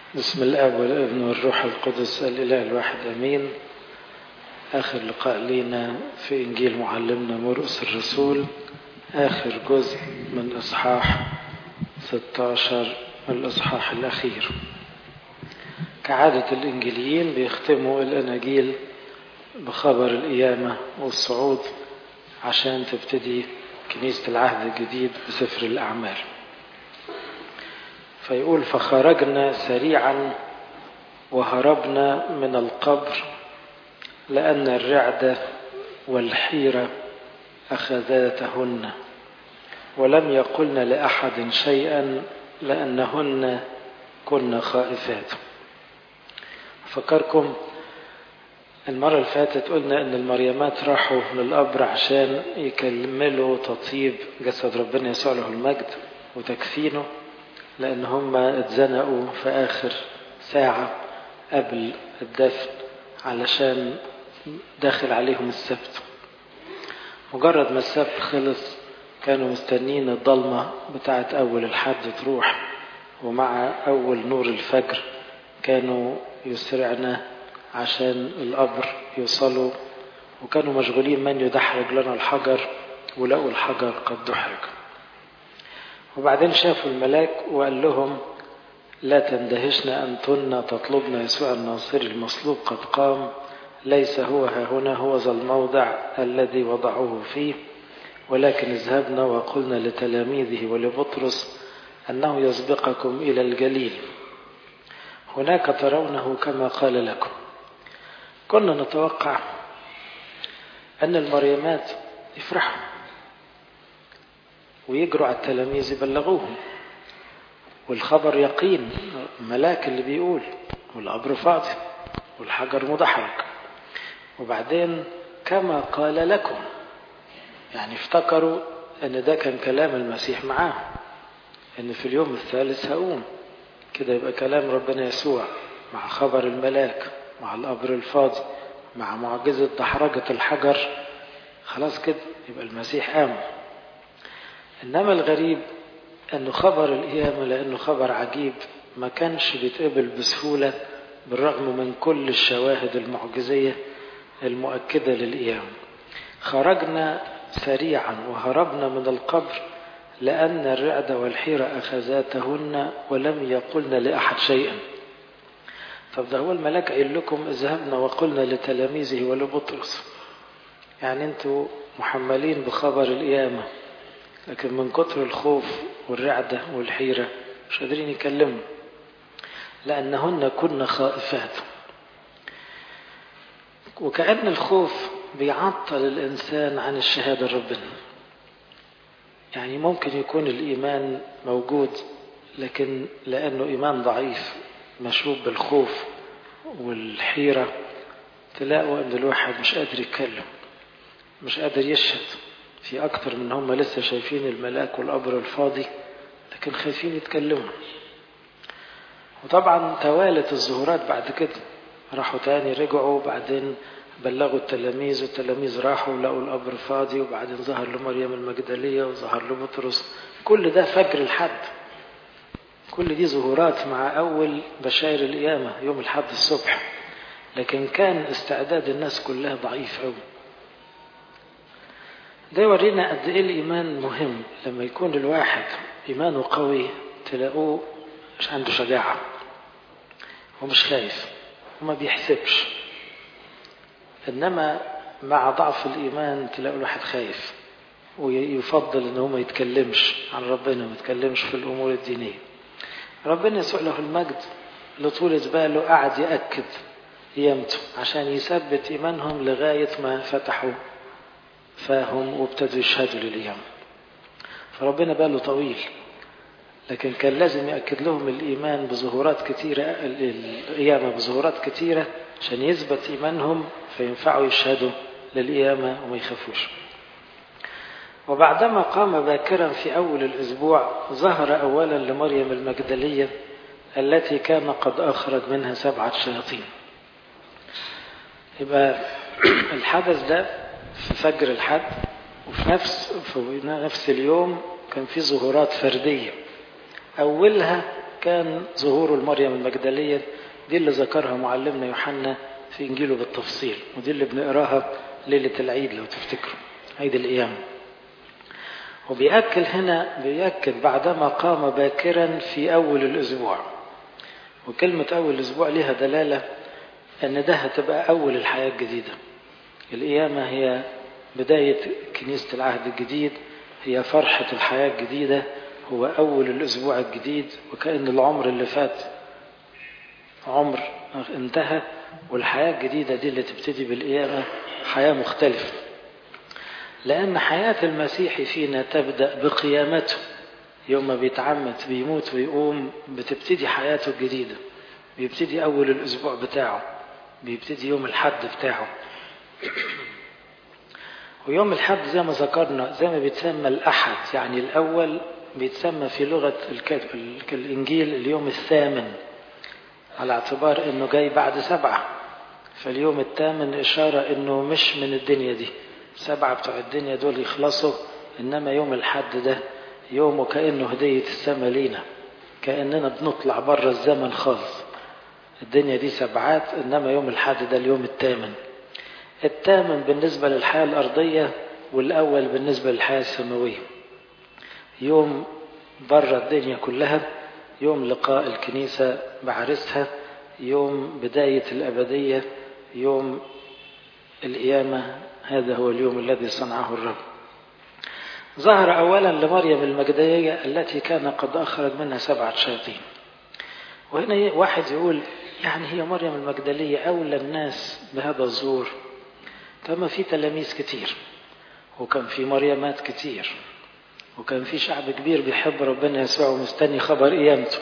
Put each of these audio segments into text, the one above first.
بسم الاب والابن والروح القدس الاله الواحد امين اخر لقاء لينا في انجيل معلمنا مرقس الرسول اخر جزء من اصحاح 16 الاصحاح الاخير كعاده الانجيليين بيختموا الاناجيل بخبر القيامه والصعود عشان تبتدي كنيسه العهد الجديد بسفر الاعمال فيقول فخرجنا سريعا وهربنا من القبر لأن الرعدة والحيرة أخذتهن ولم يقلن لأحد شيئا لأنهن كن خائفات فكركم المرة اللي فاتت قلنا إن المريمات راحوا للقبر عشان يكملوا تطيب جسد ربنا يسوع له المجد وتكفينه لأن هم اتزنقوا في آخر ساعة قبل الدفن علشان داخل عليهم السبت مجرد ما السبت خلص كانوا مستنين الضلمة بتاعت أول الحد تروح ومع أول نور الفجر كانوا يسرعنا عشان القبر يوصلوا وكانوا مشغولين من يدحرج لنا الحجر ولقوا الحجر قد دحرج وبعدين شافوا الملاك وقال لهم لا تندهشن أنتن تطلبن يسوع الناصري المصلوب قد قام ليس هو ها هنا هو ذا الموضع الذي وضعوه فيه ولكن اذهبنا وقلنا لتلاميذه ولبطرس أنه يسبقكم إلى الجليل هناك ترونه كما قال لكم كنا نتوقع أن المريمات يفرحوا ويجروا على التلاميذ يبلغوهم والخبر يقين ملاك اللي بيقول والقبر فاضي والحجر مدحرج وبعدين كما قال لكم يعني افتكروا ان ده كان كلام المسيح معاهم ان في اليوم الثالث هقوم كده يبقى كلام ربنا يسوع مع خبر الملاك مع القبر الفاضي مع معجزة دحرجة الحجر خلاص كده يبقى المسيح قام إنما الغريب أنه خبر القيامة لأنه خبر عجيب ما كانش بيتقبل بسهولة بالرغم من كل الشواهد المعجزية المؤكدة للقيامة خرجنا سريعا وهربنا من القبر لأن الرعدة والحيرة أخذاتهن ولم يقلن لأحد شيئا طب ده هو الملاك قايل لكم اذهبنا وقلنا لتلاميذه ولبطرس يعني انتوا محملين بخبر القيامه لكن من كتر الخوف والرعدة والحيرة مش قادرين يكلموا لأنهن كن خائفات وكأن الخوف بيعطل الإنسان عن الشهادة لربنا يعني ممكن يكون الإيمان موجود لكن لأنه إيمان ضعيف مشوب بالخوف والحيرة تلاقوا أن الواحد مش قادر يتكلم مش قادر يشهد في أكتر من هم لسه شايفين الملاك والقبر الفاضي لكن خايفين يتكلموا وطبعا توالت الظهورات بعد كده راحوا تاني رجعوا وبعدين بلغوا التلاميذ والتلاميذ راحوا لقوا القبر فاضي وبعدين ظهر له مريم المجدلية وظهر له بطرس كل ده فجر الحد كل دي ظهورات مع أول بشاير القيامة يوم الحد الصبح لكن كان استعداد الناس كلها ضعيف قوي ده يورينا قد ايه الايمان مهم لما يكون الواحد ايمانه قوي تلاقوه مش عنده شجاعه ومش خايف وما بيحسبش انما مع ضعف الايمان تلاقوا الواحد خايف ويفضل ان هو ما يتكلمش عن ربنا ما يتكلمش في الامور الدينيه ربنا يسوع له المجد لطولة باله قعد يأكد قيامته عشان يثبت إيمانهم لغاية ما فتحوا فهم وابتدوا يشهدوا للقيامة فربنا باله طويل لكن كان لازم يأكد لهم الإيمان بظهورات كثيرة القيامة بظهورات كثيرة عشان يثبت إيمانهم فينفعوا يشهدوا للقيامة وما يخافوش وبعدما قام باكرا في أول الأسبوع ظهر أولا لمريم المجدلية التي كان قد أخرج منها سبعة شياطين يبقى الحدث ده في فجر الحد وفي نفس في نفس اليوم كان في ظهورات فردية أولها كان ظهوره لمريم المجدلية دي اللي ذكرها معلمنا يوحنا في إنجيله بالتفصيل ودي اللي بنقراها ليلة العيد لو تفتكروا عيد القيامة وبيأكد هنا بيأكد بعدما قام باكرا في أول الأسبوع وكلمة أول الأسبوع لها دلالة أن ده هتبقى أول الحياة الجديدة القيامة هي بداية كنيسة العهد الجديد هي فرحة الحياة الجديدة هو أول الأسبوع الجديد وكأن العمر اللي فات عمر انتهى والحياة الجديدة دي اللي تبتدي بالقيامة حياة مختلفة لأن حياة المسيح فينا تبدأ بقيامته يوم ما بيتعمد بيموت ويقوم بتبتدي حياته الجديدة بيبتدي أول الأسبوع بتاعه بيبتدي يوم الحد بتاعه ويوم الحد زي ما ذكرنا زي ما بيتسمى الأحد يعني الأول بيتسمى في لغة الإنجيل اليوم الثامن على اعتبار أنه جاي بعد سبعة فاليوم الثامن إشارة أنه مش من الدنيا دي سبعة بتوع الدنيا دول يخلصوا إنما يوم الحد ده يوم كأنه هدية السماء لينا كأننا بنطلع بره الزمن خالص الدنيا دي سبعات إنما يوم الحد ده اليوم الثامن الثامن بالنسبة للحياة الأرضية والأول بالنسبة للحياة السماوية يوم بره الدنيا كلها يوم لقاء الكنيسة بعرسها يوم بداية الأبدية يوم القيامة هذا هو اليوم الذي صنعه الرب ظهر أولا لمريم المجدلية التي كان قد أخرج منها سبعة شياطين وهنا واحد يقول يعني هي مريم المجدلية أولى الناس بهذا الظهور كما في تلاميذ كتير وكان في مريمات كتير وكان في شعب كبير بيحب ربنا يسوع ومستني خبر قيامته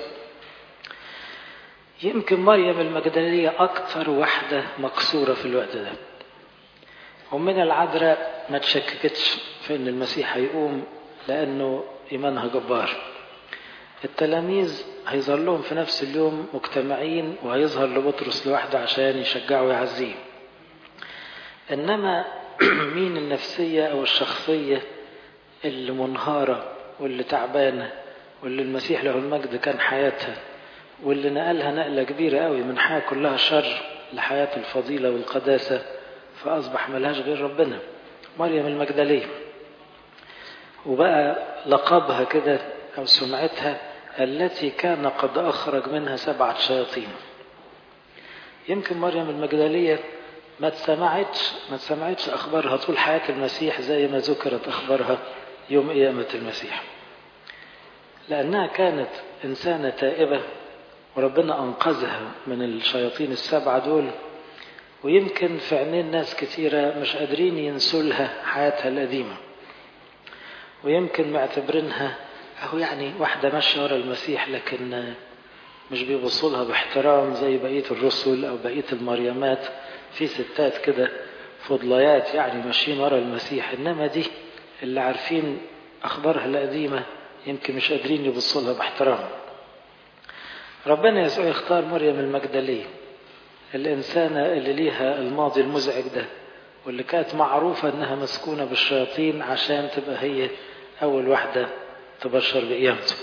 يمكن مريم المجدلية أكثر واحدة مكسورة في الوقت ده ومن العذراء ما تشككتش في أن المسيح هيقوم لأنه إيمانها جبار التلاميذ هيظلهم في نفس اليوم مجتمعين وهيظهر لبطرس لوحده عشان يشجعه ويعزيه إنما مين النفسية أو الشخصية اللي منهارة واللي تعبانة واللي المسيح له المجد كان حياتها واللي نقلها نقلة كبيرة قوي من حياة كلها شر لحياة الفضيلة والقداسة فأصبح ملهاش غير ربنا مريم المجدلية وبقى لقبها كده أو سمعتها التي كان قد أخرج منها سبعة شياطين يمكن مريم المجدلية ما تسمعتش ما تسمعتش أخبارها طول حياة المسيح زي ما ذكرت أخبارها يوم قيامة المسيح لأنها كانت إنسانة تائبة وربنا أنقذها من الشياطين السبعة دول ويمكن في عينين ناس كتيرة مش قادرين ينسوا لها حياتها القديمة ويمكن معتبرينها أهو يعني واحدة ماشية ورا المسيح لكن مش بيبصوا لها باحترام زي بقية الرسل أو بقية المريمات في ستات كده فضليات يعني ماشيين ورا المسيح إنما دي اللي عارفين أخبارها القديمة يمكن مش قادرين يبصوا لها باحترام ربنا يسوع يختار مريم المجدلية الإنسانة اللي ليها الماضي المزعج ده واللي كانت معروفة إنها مسكونة بالشياطين عشان تبقى هي أول واحدة تبشر بقيامته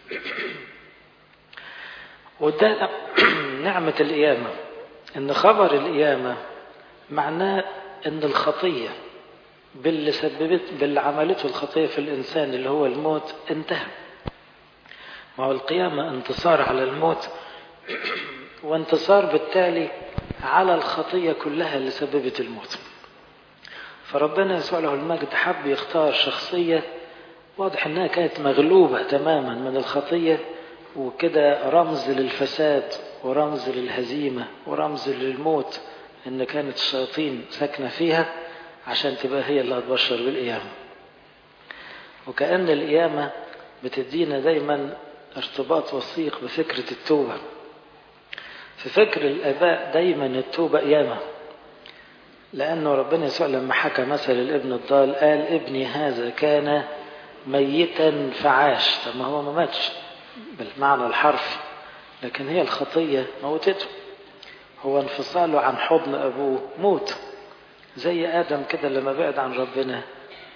وده نعمة القيامة إن خبر القيامة معناه إن الخطية باللي سببت باللي عملته الخطية في الإنسان اللي هو الموت انتهى ما هو القيامة انتصار على الموت وانتصار بالتالي على الخطية كلها اللي سببت الموت فربنا يسوع له المجد حب يختار شخصية واضح انها كانت مغلوبة تماما من الخطية وكده رمز للفساد ورمز للهزيمة ورمز للموت ان كانت الشياطين ساكنة فيها عشان تبقى هي اللي هتبشر بالقيامة وكأن القيامة بتدينا دايما ارتباط وثيق بفكرة التوبة في فكر الآباء دايما التوبة قيامة لأنه ربنا يسوع لما حكى مثل الابن الضال قال ابني هذا كان ميتا فعاش طب ما هو ما ماتش بالمعنى الحرفي لكن هي الخطية موتته هو انفصاله عن حضن أبوه موت زي آدم كده لما بعد عن ربنا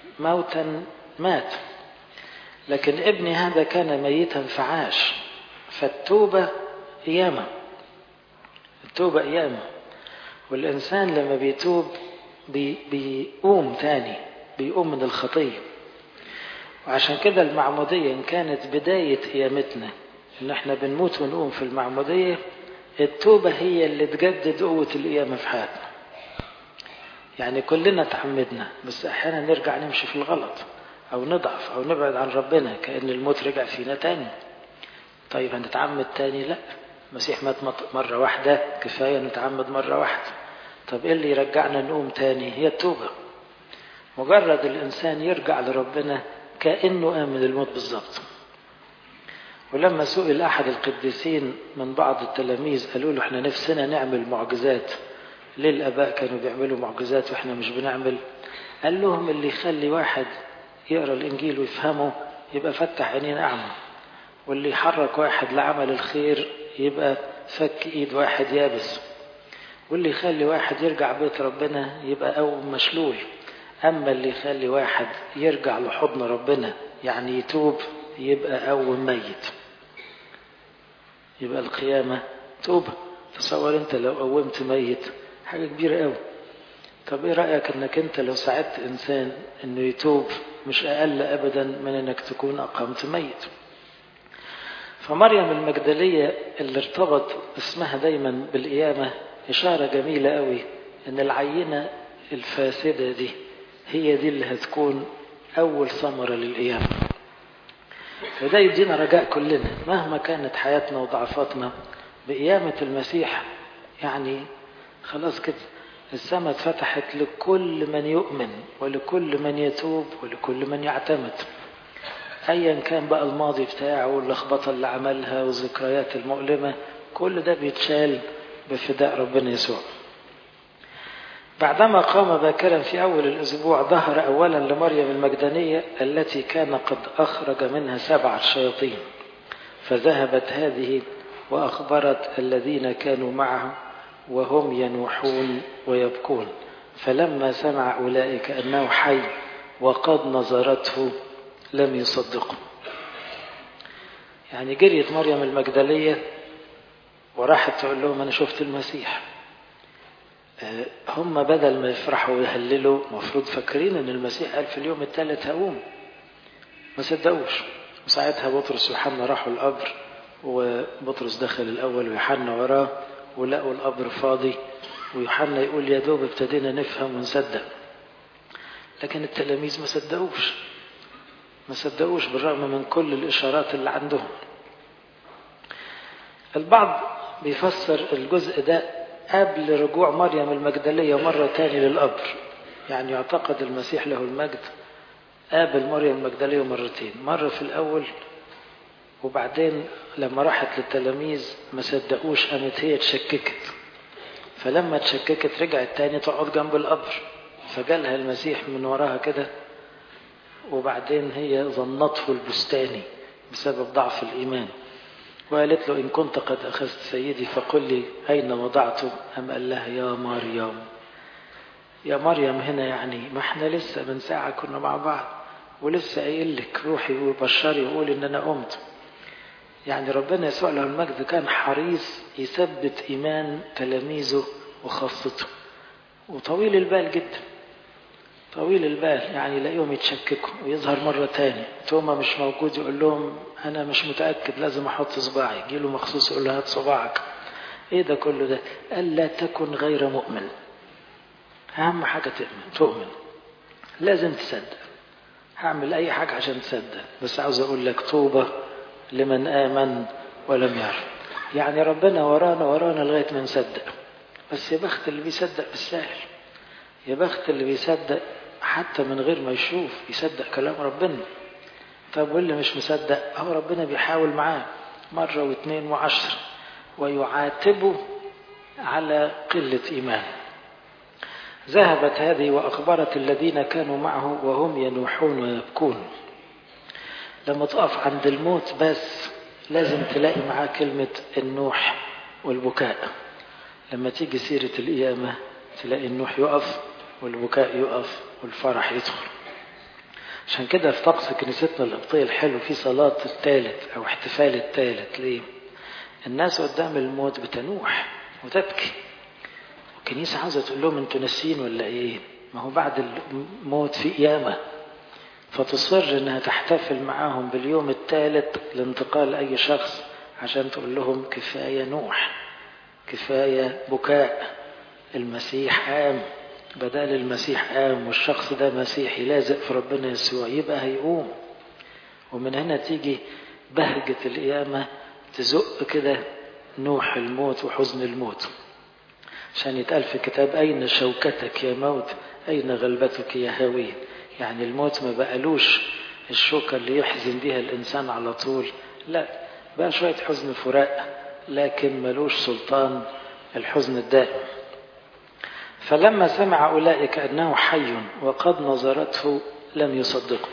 موتا مات لكن ابني هذا كان ميتا فعاش فالتوبة قيامة التوبة قيامة والإنسان لما بيتوب بي بيقوم تاني بيقوم من الخطية وعشان كده المعمودية إن كانت بداية قيامتنا إن إحنا بنموت ونقوم في المعمودية التوبة هي اللي تجدد قوة القيامة في حياتنا يعني كلنا تعمدنا بس أحيانا نرجع نمشي في الغلط أو نضعف أو نبعد عن ربنا كأن الموت رجع فينا تاني طيب هنتعمد تاني لا المسيح مات مرة واحدة كفاية نتعمد مرة واحدة طب ايه اللي يرجعنا نقوم تاني هي التوبة مجرد الإنسان يرجع لربنا كأنه قام من الموت بالظبط ولما سئل أحد القديسين من بعض التلاميذ قالوا له احنا نفسنا نعمل معجزات ليه الآباء كانوا بيعملوا معجزات واحنا مش بنعمل قال لهم اللي يخلي واحد يقرأ الإنجيل ويفهمه يبقى فتح عينين أعمى واللي يحرك واحد لعمل الخير يبقى فك ايد واحد يابس واللي يخلي واحد يرجع بيت ربنا يبقى قوم مشلول اما اللي يخلي واحد يرجع لحضن ربنا يعني يتوب يبقى قوم ميت يبقى القيامة توبة تصور انت لو قومت ميت حاجة كبيرة قوي طب ايه رأيك انك انت لو ساعدت انسان انه يتوب مش اقل ابدا من انك تكون اقمت ميت فمريم المجدلية اللي ارتبط اسمها دايما بالقيامة إشارة جميلة قوي إن العينة الفاسدة دي هي دي اللي هتكون أول ثمرة للقيامة فده يدينا رجاء كلنا مهما كانت حياتنا وضعفاتنا بقيامة المسيح يعني خلاص كده السماء اتفتحت لكل من يؤمن ولكل من يتوب ولكل من يعتمد ايا كان بقى الماضي بتاعه واللخبطه اللي عملها والذكريات المؤلمه كل ده بيتشال بفداء ربنا يسوع بعدما قام باكرا في اول الاسبوع ظهر اولا لمريم المجدنيه التي كان قد اخرج منها سبعه شياطين فذهبت هذه واخبرت الذين كانوا معه وهم ينوحون ويبكون فلما سمع اولئك انه حي وقد نظرته لم يصدقوا يعني جريت مريم المجدلية وراحت تقول لهم أنا شفت المسيح هم بدل ما يفرحوا ويهللوا مفروض فاكرين ان المسيح قال في اليوم الثالث هقوم ما صدقوش وساعتها بطرس ويوحنا راحوا القبر وبطرس دخل الاول ويوحنا وراه ولقوا القبر فاضي ويوحنا يقول يا دوب ابتدينا نفهم ونصدق لكن التلاميذ ما صدقوش ما صدقوش بالرغم من كل الإشارات اللي عندهم البعض بيفسر الجزء ده قبل رجوع مريم المجدلية مرة تاني للقبر يعني يعتقد المسيح له المجد قابل مريم المجدلية مرتين مرة في الأول وبعدين لما راحت للتلاميذ ما صدقوش قامت هي اتشككت فلما اتشككت رجعت تاني تقعد جنب القبر فجالها المسيح من وراها كده وبعدين هي ظنته البستاني بسبب ضعف الإيمان وقالت له إن كنت قد أخذت سيدي فقل لي أين وضعته أم قال لها يا مريم يا مريم هنا يعني ما احنا لسه من ساعة كنا مع بعض ولسه قايل لك روحي وبشري وقول إن أنا قمت يعني ربنا يسوع له المجد كان حريص يثبت إيمان تلاميذه وخاصته وطويل البال جدا طويل البال يعني يلاقيهم يتشككوا ويظهر مرة تاني توما مش موجود يقول لهم أنا مش متأكد لازم أحط صباعي يجي له مخصوص يقول له هات صباعك إيه ده كله ده قال لا تكن غير مؤمن أهم حاجة تؤمن تؤمن لازم تصدق هعمل أي حاجة عشان تصدق بس عاوز أقول لك طوبة لمن آمن ولم يعرف يعني ربنا ورانا ورانا لغاية ما نصدق بس يا بخت اللي بيصدق بالسهل يا بخت اللي بيصدق حتى من غير ما يشوف يصدق كلام ربنا طب واللي مش مصدق هو ربنا بيحاول معاه مرة واثنين وعشر ويعاتبه على قلة إيمان ذهبت هذه وأخبرت الذين كانوا معه وهم ينوحون ويبكون لما تقف عند الموت بس لازم تلاقي معاه كلمة النوح والبكاء لما تيجي سيرة القيامة تلاقي النوح يقف والبكاء يقف والفرح يدخل عشان كده في طقس كنيستنا القبطية الحلو في صلاة الثالث أو احتفال الثالث ليه؟ الناس قدام الموت بتنوح وتبكي الكنيسة عاوزة تقول لهم انتوا ناسيين ولا ايه ما هو بعد الموت في قيامة فتصر انها تحتفل معاهم باليوم الثالث لانتقال اي شخص عشان تقول لهم كفاية نوح كفاية بكاء المسيح قام بدل المسيح قام والشخص ده مسيحي لازق في ربنا يسوع يبقى هيقوم ومن هنا تيجي بهجة القيامة تزق كده نوح الموت وحزن الموت عشان يتقال في كتاب أين شوكتك يا موت أين غلبتك يا هاوي يعني الموت ما بقالوش الشوكة اللي يحزن بيها الإنسان على طول لا بقى شوية حزن فراق لكن ملوش سلطان الحزن الدائم فلما سمع أولئك أنه حي وقد نظرته لم يصدقوا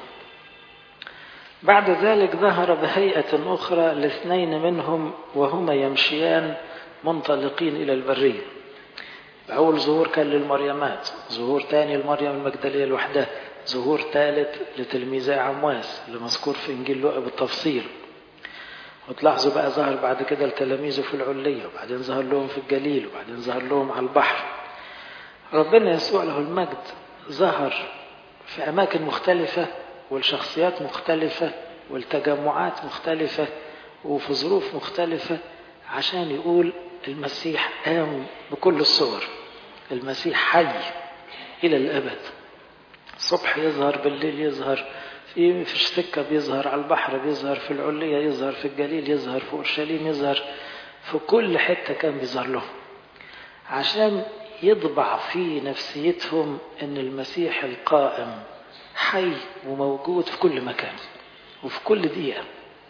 بعد ذلك ظهر بهيئة أخرى لاثنين منهم وهما يمشيان منطلقين إلى البرية أول ظهور كان للمريمات ظهور ثاني لمريم المجدلية لوحدها ظهور ثالث لتلميذي عمواس اللي مذكور في إنجيل لوقا بالتفصيل وتلاحظوا بقى ظهر بعد كده لتلاميذه في العلية وبعدين ظهر لهم في الجليل وبعدين ظهر لهم على البحر ربنا يسوع له المجد ظهر في أماكن مختلفة والشخصيات مختلفة والتجمعات مختلفة وفي ظروف مختلفة عشان يقول المسيح قام بكل الصور المسيح حي إلى الأبد الصبح يظهر بالليل يظهر في في السكة بيظهر على البحر بيظهر في العلية يظهر في الجليل يظهر في أورشليم يظهر في كل حتة كان بيظهر لهم عشان يطبع في نفسيتهم ان المسيح القائم حي وموجود في كل مكان وفي كل دقيقة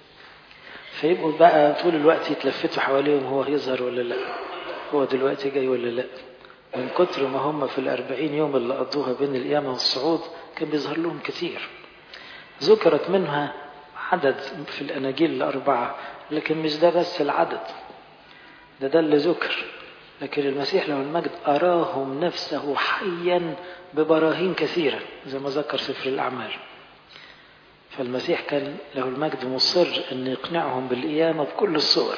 فيبقوا بقى طول الوقت يتلفتوا حواليهم هو يظهر ولا لا هو دلوقتي جاي ولا لا من كتر ما هم في الأربعين يوم اللي قضوها بين القيامة والصعود كان بيظهر لهم كتير ذكرت منها عدد في الأناجيل الأربعة لكن مش ده بس العدد ده ده اللي ذكر لكن المسيح له المجد أراهم نفسه حيا ببراهين كثيرة زي ما ذكر سفر الأعمال فالمسيح كان له المجد مصر أن يقنعهم بالقيامة بكل الصور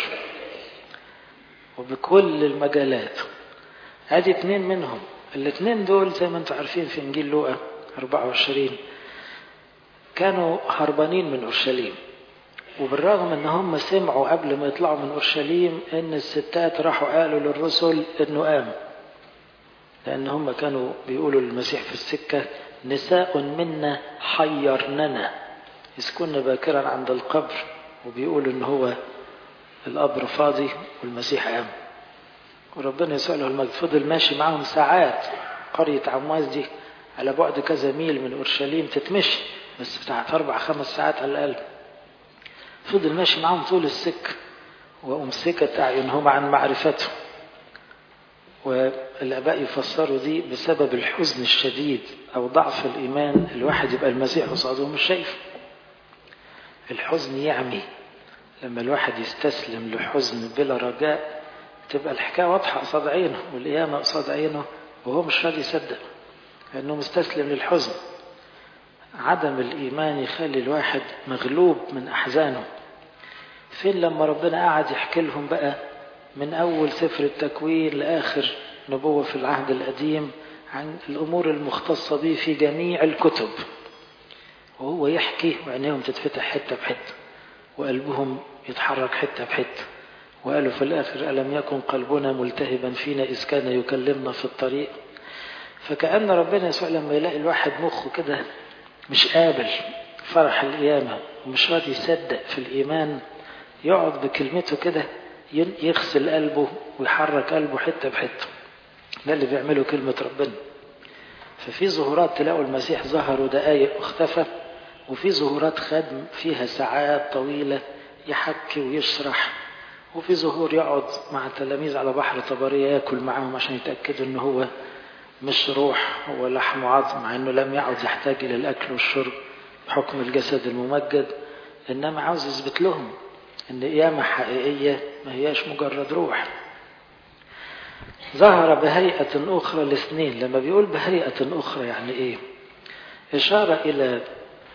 وبكل المجالات ادي اتنين منهم الاثنين دول زي ما انتم عارفين في انجيل لوقا 24 كانوا هربانين من اورشليم وبالرغم ان هم سمعوا قبل ما يطلعوا من اورشليم ان الستات راحوا قالوا للرسل انه قام لان هم كانوا بيقولوا للمسيح في السكه نساء منا حيرننا اذ كنا باكرا عند القبر وبيقولوا ان هو القبر فاضي والمسيح قام وربنا يسوع له المجد فضل ماشي معاهم ساعات قرية عمواس دي على بعد كذا ميل من أورشليم تتمشي بس بتاعت أربع خمس ساعات على الأقل فضل ماشي معاهم طول السكة وأمسكت أعينهم عن معرفته والآباء يفسروا دي بسبب الحزن الشديد أو ضعف الإيمان الواحد يبقى المسيح قصاده مش شايف الحزن يعمي لما الواحد يستسلم لحزن بلا رجاء تبقى الحكاية واضحة قصاد عينه والقيامة قصاد عينه وهو مش راضي يصدق لأنه مستسلم للحزن عدم الإيمان يخلي الواحد مغلوب من أحزانه فين لما ربنا قعد يحكي لهم بقى من أول سفر التكوين لآخر نبوة في العهد القديم عن الأمور المختصة به في جميع الكتب وهو يحكي وعينيهم تتفتح حتة بحتة وقلبهم يتحرك حتة بحتة وقالوا في الآخر ألم يكن قلبنا ملتهبا فينا إذ كان يكلمنا في الطريق فكأن ربنا يسوع لما يلاقي الواحد مخه كده مش قابل فرح القيامة ومش راضي يصدق في الإيمان يقعد بكلمته كده يغسل قلبه ويحرك قلبه حتة بحتة ده اللي بيعمله كلمة ربنا ففي ظهورات تلاقوا المسيح ظهر ودقايق واختفى وفي ظهورات خدم فيها ساعات طويلة يحكي ويشرح وفي ظهور يقعد مع التلاميذ على بحر طبرية ياكل معاهم عشان يتأكدوا ان هو مش روح هو لحم وعظم مع انه لم يعد يحتاج الى الاكل والشرب بحكم الجسد الممجد انما عاوز يثبت لهم ان قيامة حقيقية ما هياش مجرد روح ظهر بهيئة أخرى الاثنين لما بيقول بهيئة أخرى يعني إيه إشارة إلى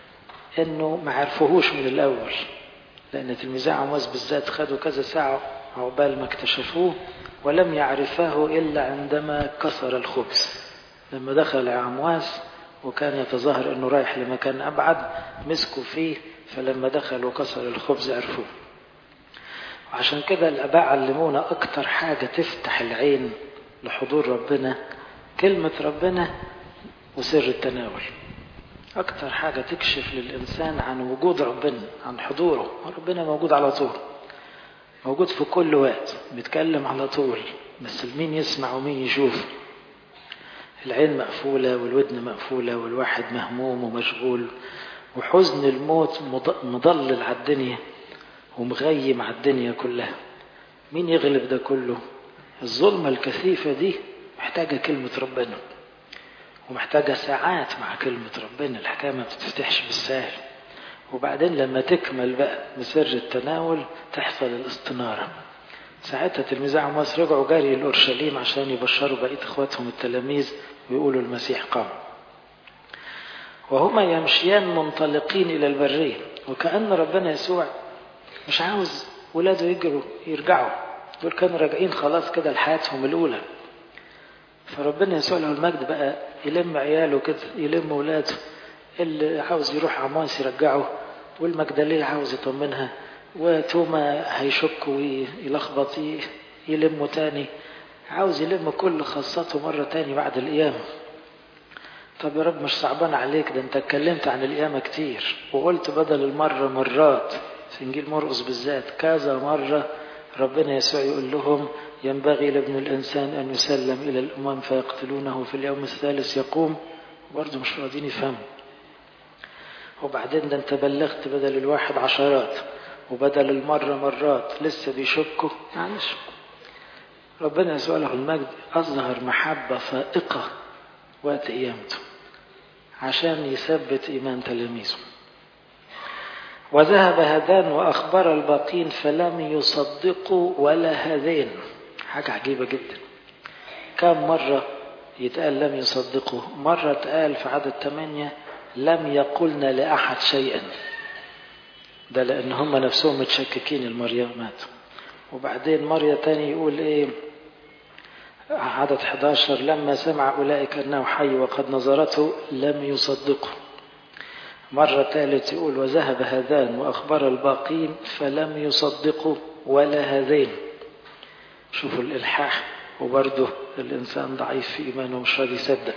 أنه ما عرفوهوش من الأول لأن تلميذي عمواس بالذات خدوا كذا ساعة عقبال ما اكتشفوه ولم يعرفاه إلا عندما كسر الخبز لما دخل عمواس وكان يتظاهر أنه رايح لمكان أبعد مسكوا فيه فلما دخل وكسر الخبز عرفوه وعشان كده الآباء علمونا أكتر حاجة تفتح العين لحضور ربنا كلمة ربنا وسر التناول أكتر حاجة تكشف للإنسان عن وجود ربنا عن حضوره ربنا موجود على طول موجود في كل وقت بيتكلم على طول بس مين يسمع ومين يشوف العين مقفولة والودن مقفولة والواحد مهموم ومشغول وحزن الموت مضلل على الدنيا ومغيم على الدنيا كلها مين يغلب ده كله الظلمة الكثيفة دي محتاجة كلمة ربنا ومحتاجة ساعات مع كلمة ربنا الحكاية ما بتفتحش بالسهل وبعدين لما تكمل بقى بسر التناول تحصل الاستنارة ساعتها تلميذ عمواس رجعوا جري لأورشليم عشان يبشروا بقية إخواتهم التلاميذ ويقولوا المسيح قام وهما يمشيان منطلقين إلى البرية وكأن ربنا يسوع مش عاوز ولاده يجروا يرجعوا دول كانوا راجعين خلاص كده لحياتهم الأولى فربنا يسوع له المجد بقى يلم عياله كده يلم ولاده اللي عاوز يروح عمواس يرجعه والمجدلية عاوز يطمنها وتوما هيشك ويلخبط يلمه تاني عاوز يلم كل خاصته مرة تاني بعد القيامة طب يا رب مش صعبان عليك ده انت اتكلمت عن القيامة كتير وقلت بدل المرة مرات في انجيل مرقس بالذات كذا مرة ربنا يسوع يقول لهم ينبغي لابن الانسان ان يسلم الى الامم فيقتلونه في اليوم الثالث يقوم برضه مش راضيين يفهموا وبعدين ده انت بلغت بدل الواحد عشرات وبدل المرة مرات لسه بيشكوا معلش ربنا يسوع له المجد أظهر محبة فائقة وقت قيامته عشان يثبت إيمان تلاميذه وذهب هذان وأخبر الباقين فلم يصدقوا ولا هذين حاجة عجيبة جدا كم مرة يتقال لم يصدقوا مرة اتقال في عدد ثمانية لم يقلن لأحد شيئا ده لأن هم نفسهم متشككين المريمات وبعدين مرة تاني يقول إيه عدد 11 لما سمع أولئك أنه حي وقد نظرته لم يصدقوا مرة ثالث يقول وذهب هذان وأخبر الباقين فلم يصدقوا ولا هذين شوفوا الإلحاح وبرضه الإنسان ضعيف في إيمانه مش راضي يصدق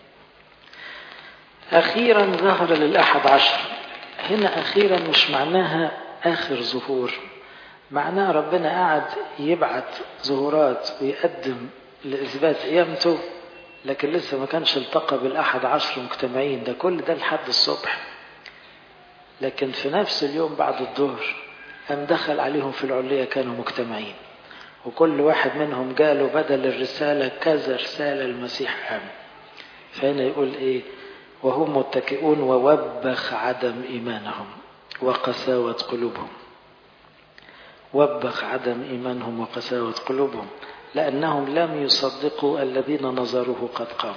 أخيرا ظهر للأحد عشر هنا أخيرا مش معناها آخر ظهور معناها ربنا قعد يبعت ظهورات ويقدم لإثبات قيامته لكن لسه ما كانش التقى بالأحد عشر مجتمعين ده كل ده لحد الصبح لكن في نفس اليوم بعد الظهر قام دخل عليهم في العلية كانوا مجتمعين وكل واحد منهم جاله بدل الرسالة كذا رسالة المسيح قام فهنا يقول ايه وهم متكئون ووبخ عدم إيمانهم وقساوة قلوبهم وبخ عدم إيمانهم وقساوة قلوبهم لأنهم لم يصدقوا الذين نظروه قد قام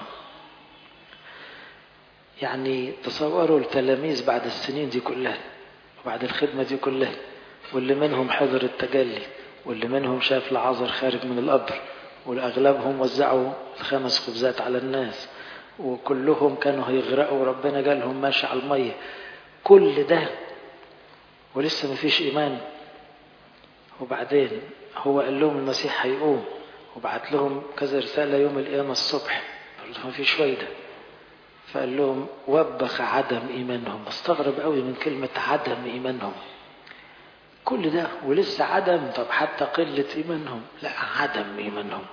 يعني تصوروا التلاميذ بعد السنين دي كلها وبعد الخدمة دي كلها واللي منهم حضر التجلي واللي منهم شاف العذر خارج من القبر والأغلبهم وزعوا الخمس خبزات على الناس وكلهم كانوا هيغرقوا وربنا جالهم ماشي على المية كل ده ولسه ما فيش إيمان وبعدين هو قال لهم المسيح هيقوم وبعت لهم كذا رسالة يوم القيامة الصبح برضه ما فيش فايدة فقال لهم وبخ عدم إيمانهم استغرب قوي من كلمة عدم إيمانهم كل ده ولسه عدم طب حتى قلة إيمانهم لا عدم إيمانهم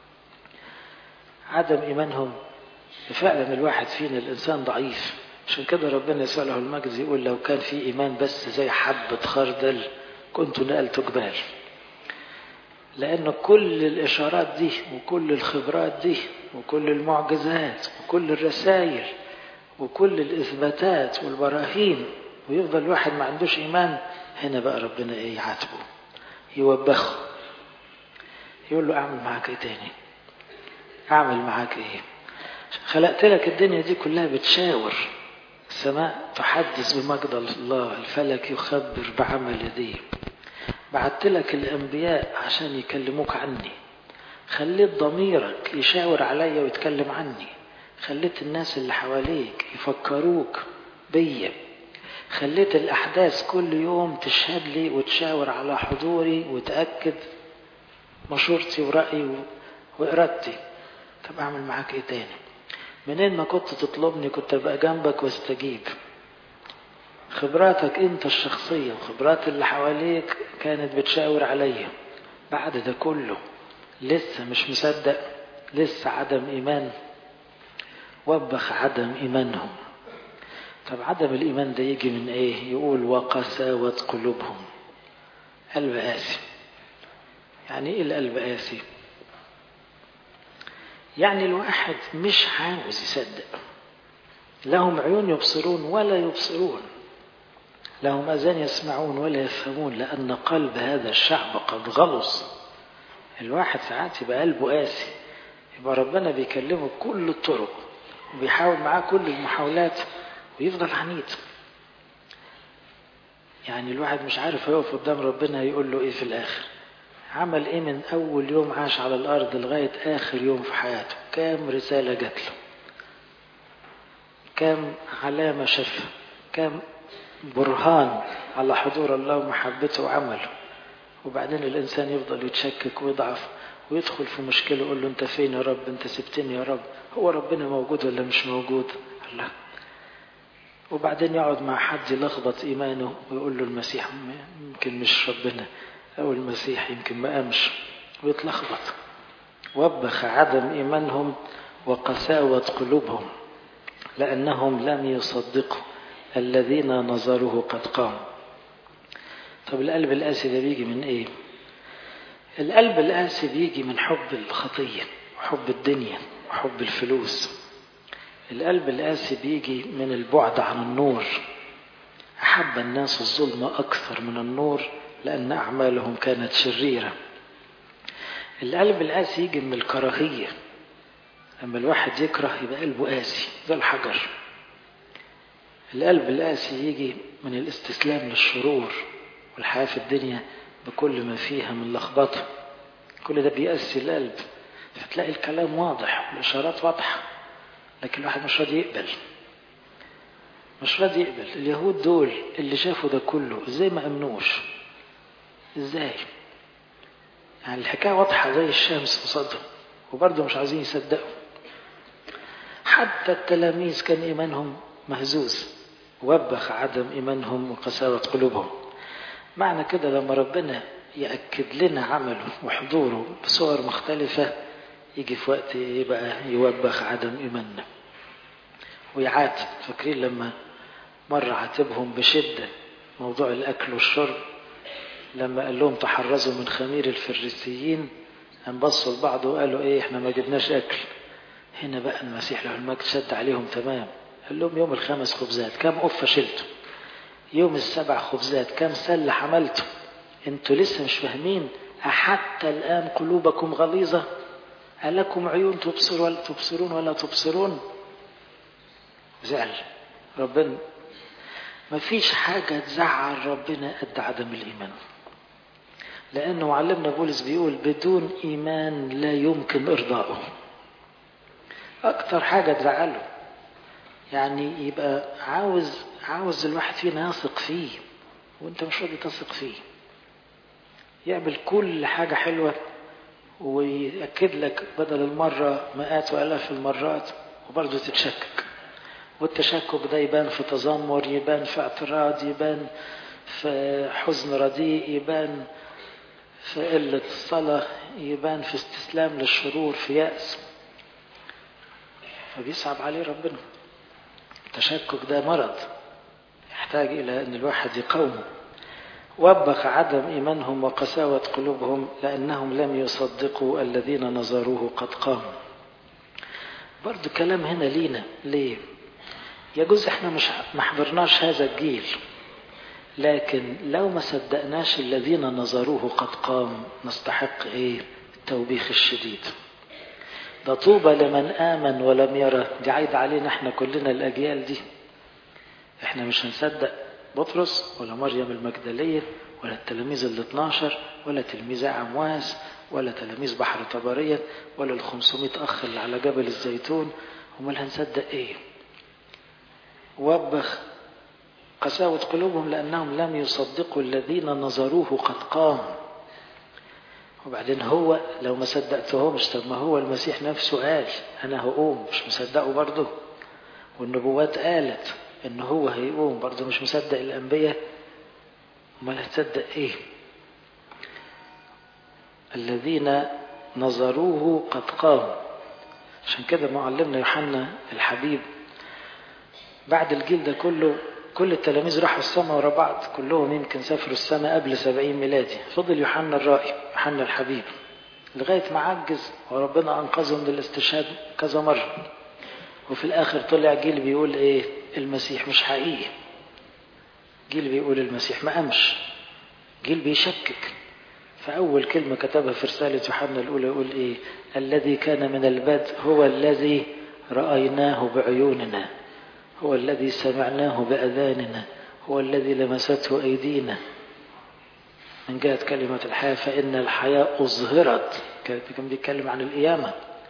عدم إيمانهم فعلا الواحد فينا الإنسان ضعيف عشان كده ربنا يسوع له المجد يقول لو كان في إيمان بس زي حبة خردل كنت نقلت جبال لأن كل الإشارات دي وكل الخبرات دي وكل المعجزات وكل الرسائل وكل الإثباتات والبراهين ويفضل الواحد ما عندوش إيمان هنا بقى ربنا إيه يعاتبه يوبخه يقول له أعمل معاك إيه تاني أعمل معاك إيه خلقت لك الدنيا دي كلها بتشاور السماء تحدث بمجد الله الفلك يخبر بعمل يديه بعت لك الأنبياء عشان يكلموك عني خليت ضميرك يشاور عليا ويتكلم عني خليت الناس اللي حواليك يفكروك بيا خليت الأحداث كل يوم تشهد لي وتشاور على حضوري وتأكد مشورتي ورأيي وإرادتي طب أعمل معاك إيه تاني منين ما كنت تطلبني كنت أبقى جنبك واستجيب خبراتك أنت الشخصية وخبرات اللي حواليك كانت بتشاور عليا بعد ده كله لسه مش مصدق لسه عدم إيمان وبخ عدم إيمانهم طب عدم الإيمان ده يجي من إيه يقول وقساوة قلوبهم قلب قاسي يعني إيه القلب قاسي يعني الواحد مش عاوز يصدق لهم عيون يبصرون ولا يبصرون لهم أذان يسمعون ولا يفهمون لأن قلب هذا الشعب قد غلص الواحد ساعات يبقى قلبه قاسي يبقى ربنا بيكلمه بكل الطرق وبيحاول معاه كل المحاولات ويفضل عنيد يعني الواحد مش عارف هيقف قدام ربنا يقول له ايه في الاخر عمل ايه من اول يوم عاش على الارض لغاية اخر يوم في حياته كام رسالة جات له كام علامة شافها كام برهان على حضور الله ومحبته وعمله وبعدين الإنسان يفضل يتشكك ويضعف ويدخل في مشكلة يقول له أنت فين يا رب أنت سبتني يا رب هو ربنا موجود ولا مش موجود الله وبعدين يقعد مع حد يلخبط إيمانه ويقول له المسيح يمكن مش ربنا أو المسيح يمكن ما قامش ويتلخبط وبخ عدم إيمانهم وقساوة قلوبهم لأنهم لم يصدقوا الذين نظروه قد قام طب القلب القاسي ده بيجي من ايه القلب القاسي بيجي من حب الخطية وحب الدنيا وحب الفلوس القلب القاسي بيجي من البعد عن النور أحب الناس الظلم أكثر من النور لأن أعمالهم كانت شريرة القلب القاسي يجي من الكراهية لما الواحد يكره يبقى قلبه قاسي زي الحجر القلب القاسي يجي من الاستسلام للشرور والحياة في الدنيا بكل ما فيها من لخبطة كل ده بيأسي القلب فتلاقي الكلام واضح والإشارات واضحة لكن الواحد مش راضي يقبل مش راضي يقبل اليهود دول اللي شافوا ده كله ازاي ما امنوش ازاي يعني الحكاية واضحة زي الشمس قصادهم وبرضه مش عايزين يصدقوا حتى التلاميذ كان إيمانهم مهزوز وبخ عدم إيمانهم وقساوة قلوبهم معنى كده لما ربنا يأكد لنا عمله وحضوره بصور مختلفة يجي في وقت ايه بقى يوبخ عدم إيماننا ويعاتب فاكرين لما مرة عاتبهم بشدة موضوع الأكل والشرب لما قال لهم تحرزوا من خمير الفريسيين قام بصوا لبعض وقالوا ايه احنا ما جبناش أكل هنا بقى المسيح له المجد شد عليهم تمام قال لهم يوم الخمس خبزات كم قفة شلتوا يوم السبع خبزات كم سلة حملتوا انتوا لسه مش فاهمين أحتى الآن قلوبكم غليظة ألكم عيون تبصر ولا تبصرون ولا تبصرون زعل ربنا ما فيش حاجة تزعل ربنا قد عدم الإيمان لأنه معلمنا بولس بيقول بدون إيمان لا يمكن إرضائه أكتر حاجة تزعله يعني يبقى عاوز عاوز الواحد فينا يثق فيه وانت مش راضي تثق فيه يعمل كل حاجة حلوة ويأكد لك بدل المرة مئات وآلاف المرات وبرضه تتشكك والتشكك ده يبان في تذمر يبان في اعتراض يبان في حزن رديء يبان في قلة الصلاة يبان في استسلام للشرور في يأس فبيصعب عليه ربنا التشكك ده مرض يحتاج إلى أن الواحد يقاومه وبخ عدم إيمانهم وقساوة قلوبهم لأنهم لم يصدقوا الذين نظروه قد قاموا برضو كلام هنا لينا ليه يجوز احنا مش ما حضرناش هذا الجيل لكن لو ما صدقناش الذين نظروه قد قام نستحق ايه التوبيخ الشديد ده طوبى لمن آمن ولم يرى دي عايد علينا احنا كلنا الأجيال دي احنا مش هنصدق بطرس ولا مريم المجدلية ولا التلاميذ ال 12 ولا تلميذ عمواس ولا تلاميذ بحر طبرية ولا ال 500 أخ اللي على جبل الزيتون امال هنصدق إيه؟ وبخ قساوة قلوبهم لأنهم لم يصدقوا الذين نظروه قد قام وبعدين هو لو ما صدقتهمش طب ما هو المسيح نفسه قال أنا هقوم مش مصدقه برضه والنبوات قالت إن هو هيقوم برضه مش مصدق الأنبياء امال هتصدق إيه الذين نظروه قد قام عشان كده معلمنا يوحنا الحبيب بعد الجيل ده كله كل التلاميذ راحوا السماء ورا بعض كلهم يمكن سافروا السماء قبل سبعين ميلادي فضل يوحنا الرائي يوحنا الحبيب لغاية ما عجز وربنا أنقذه من الاستشهاد كذا مرة وفي الآخر طلع جيل بيقول إيه المسيح مش حقيقي جيل بيقول المسيح ما قامش جيل بيشكك فأول كلمة كتبها في رسالة يوحنا الأولى يقول إيه الذي كان من البدء هو الذي رأيناه بعيوننا هو الذي سمعناه بأذاننا هو الذي لمسته أيدينا من جهة كلمة الحياة فإن الحياة أظهرت كان بيتكلم عن القيامة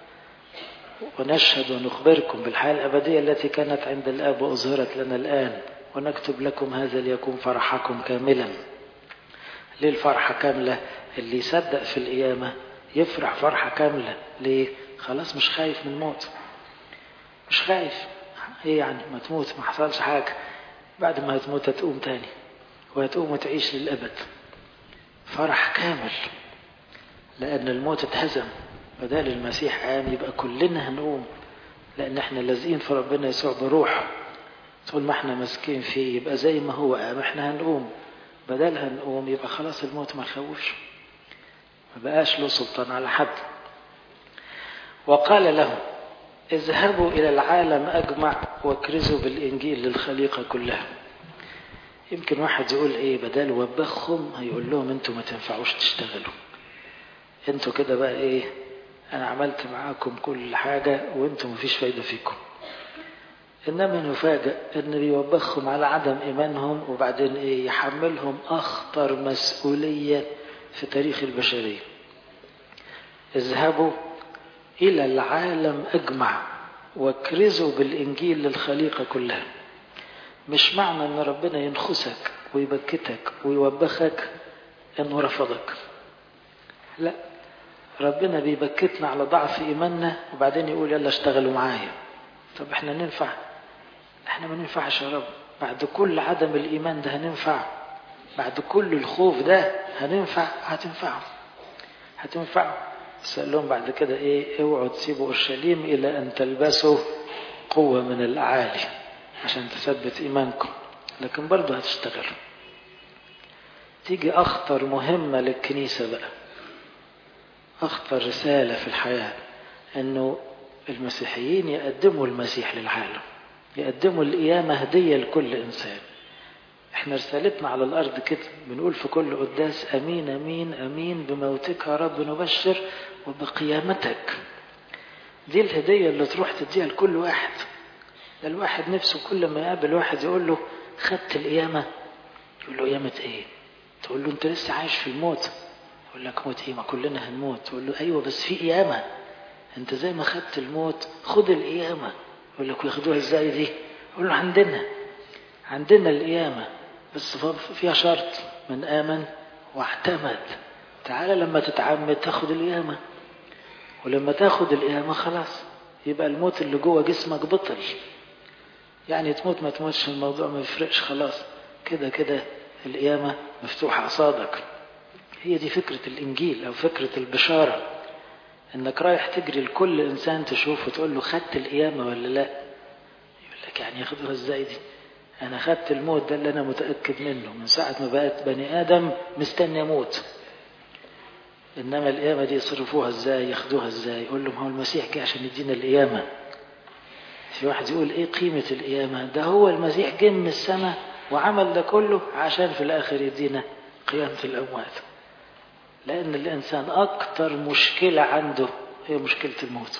ونشهد ونخبركم بالحياة الأبدية التي كانت عند الآب وأظهرت لنا الآن ونكتب لكم هذا ليكون فرحكم كاملا ليه الفرحة كاملة اللي يصدق في القيامة يفرح فرحة كاملة ليه خلاص مش خايف من الموت مش خايف ايه يعني ما تموت ما حصلش حاجة بعد ما هتموت هتقوم تاني وهتقوم وتعيش للأبد فرح كامل لأن الموت اتهزم بدل المسيح قام يبقى كلنا هنقوم لأن احنا لازقين في ربنا يسوع بروح طول ما احنا ماسكين فيه يبقى زي ما هو قام احنا هنقوم بدل هنقوم يبقى خلاص الموت ما يخوفش ما بقاش له سلطان على حد وقال لهم اذهبوا إلى العالم أجمع واكرزوا بالإنجيل للخليقة كلها يمكن واحد يقول إيه بدل وبخهم هيقول لهم أنتوا ما تنفعوش تشتغلوا أنتوا كده بقى إيه أنا عملت معاكم كل حاجة وأنتوا مفيش فايدة فيكم إنما نفاجأ إن بيوبخهم على عدم إيمانهم وبعدين إيه يحملهم أخطر مسؤولية في تاريخ البشرية اذهبوا إلى العالم أجمع واكرزوا بالإنجيل للخليقة كلها مش معنى أن ربنا ينخسك ويبكتك ويوبخك أنه رفضك لا ربنا بيبكتنا على ضعف إيماننا وبعدين يقول يلا اشتغلوا معايا طب احنا ننفع احنا ما ننفعش يا رب بعد كل عدم الإيمان ده هننفع بعد كل الخوف ده هننفع هتنفعوا هتنفعوا سأل لهم بعد كده ايه اوعوا تسيبوا اورشليم الى ان تلبسوا قوة من الاعالي عشان تثبت ايمانكم لكن برضه هتشتغلوا تيجي اخطر مهمة للكنيسة بقى اخطر رسالة في الحياة انه المسيحيين يقدموا المسيح للعالم يقدموا القيامة هدية لكل انسان احنا رسالتنا على الارض كده بنقول في كل قداس امين امين امين بموتك يا رب نبشر وبقيامتك دي الهديه اللي تروح تديها لكل واحد ده الواحد نفسه كل ما يقابل واحد يقول له خدت القيامه يقول له قيامه ايه تقول له انت لسه عايش في الموت يقول لك موت ايه ما كلنا هنموت تقول له ايوه بس في قيامه انت زي ما خدت الموت خد القيامه يقول لك وياخدوها ازاي دي يقول له عندنا عندنا القيامه بس فيها شرط من آمن واعتمد تعالى لما تتعمد تاخد القيامة ولما تاخد القيامة خلاص يبقى الموت اللي جوه جسمك بطل يعني تموت ما تموتش الموضوع ما يفرقش خلاص كده كده القيامة مفتوحة قصادك هي دي فكرة الإنجيل أو فكرة البشارة إنك رايح تجري لكل إنسان تشوفه تقول له خدت القيامة ولا لا يقول لك يعني ياخدوها إزاي دي أنا خدت الموت ده اللي أنا متأكد منه من ساعة ما بقيت بني آدم مستني أموت إنما القيامة دي يصرفوها إزاي ياخدوها إزاي يقول لهم هو المسيح جه عشان يدينا القيامة في واحد يقول إيه قيمة القيامة ده هو المسيح جه من السماء وعمل ده كله عشان في الآخر يدينا قيامة الأموات لأن الإنسان أكتر مشكلة عنده هي مشكلة الموت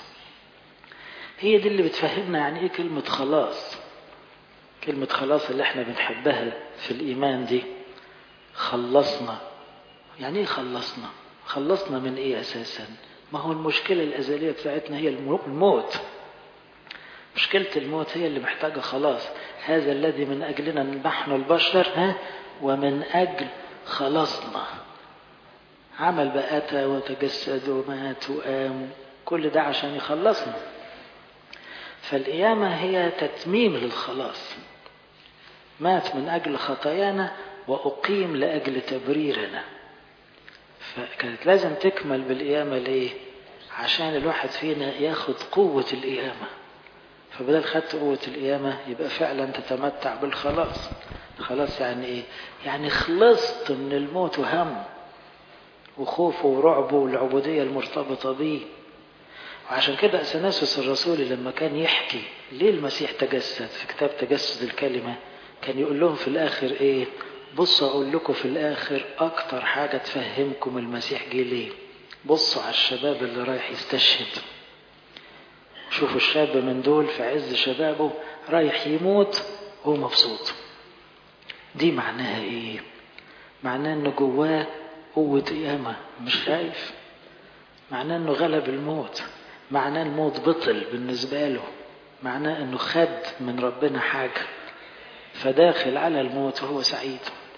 هي دي اللي بتفهمنا يعني إيه كلمة خلاص كلمة خلاص اللي احنا بنحبها في الإيمان دي خلصنا يعني ايه خلصنا خلصنا من ايه اساسا ما هو المشكلة الازلية بتاعتنا هي الموت مشكلة الموت هي اللي محتاجة خلاص هذا الذي من أجلنا نحن البشر ها ومن أجل خلصنا عمل بقى أتى وتجسد ومات وقام كل ده عشان يخلصنا فالقيامة هي تتميم للخلاص مات من أجل خطايانا وأقيم لأجل تبريرنا فكانت لازم تكمل بالقيامة ليه عشان الواحد فينا ياخد قوة القيامة فبدل خدت قوة القيامة يبقى فعلا تتمتع بالخلاص خلاص يعني ايه يعني خلصت من الموت وهم وخوفه ورعبه والعبودية المرتبطة بيه وعشان كده أثناسوس الرسولي لما كان يحكي ليه المسيح تجسد في كتاب تجسد الكلمة كان يقول لهم في الآخر إيه بصوا أقول لكم في الآخر أكتر حاجة تفهمكم المسيح جه ليه بصوا على الشباب اللي رايح يستشهد شوفوا الشاب من دول في عز شبابه رايح يموت وهو مبسوط دي معناها ايه معناه انه جواه قوة قيامة مش خايف معناه انه غلب الموت معناه الموت بطل بالنسبة له معناه انه خد من ربنا حاجة فداخل على الموت وهو سعيد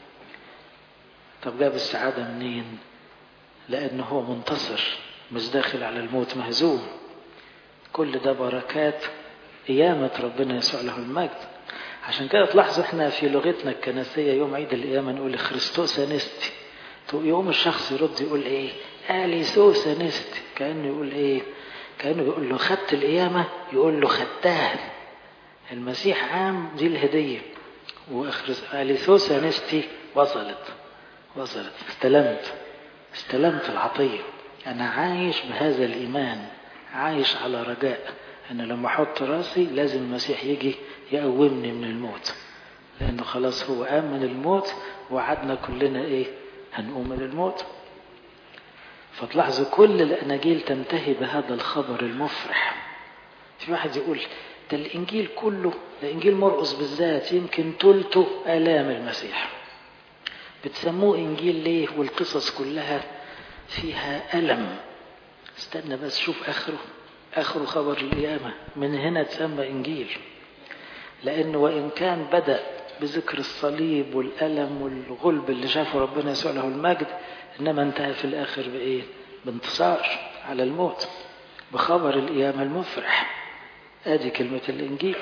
طب جاب السعادة منين لأنه هو منتصر مش داخل على الموت مهزوم كل ده بركات قيامة ربنا يسوع له المجد عشان كده تلاحظوا احنا في لغتنا الكنسية يوم عيد القيامة نقول خريستوس انستي يقوم الشخص يرد يقول ايه اليسوس انستي كأنه يقول ايه كأنه بيقول له خدت القيامة يقول له خدتها المسيح عام دي الهدية واليسوس انستي وصلت وصلت استلمت استلمت العطية أنا عايش بهذا الإيمان عايش على رجاء أن لما أحط راسي لازم المسيح يجي يقومني من الموت لأنه خلاص هو قام من الموت وعدنا كلنا إيه هنقوم من الموت فتلاحظوا كل الأناجيل تنتهي بهذا الخبر المفرح في واحد يقول ده الإنجيل كله ده إنجيل مرقس بالذات يمكن تلته آلام المسيح بتسموه إنجيل ليه والقصص كلها فيها ألم استنى بس شوف آخره آخره خبر القيامة من هنا تسمى إنجيل لأنه وإن كان بدأ بذكر الصليب والألم والغلب اللي شافه ربنا يسوع له المجد إنما انتهى في الآخر بإيه؟ بانتصار على الموت بخبر القيامة المفرح آدي كلمة الإنجيل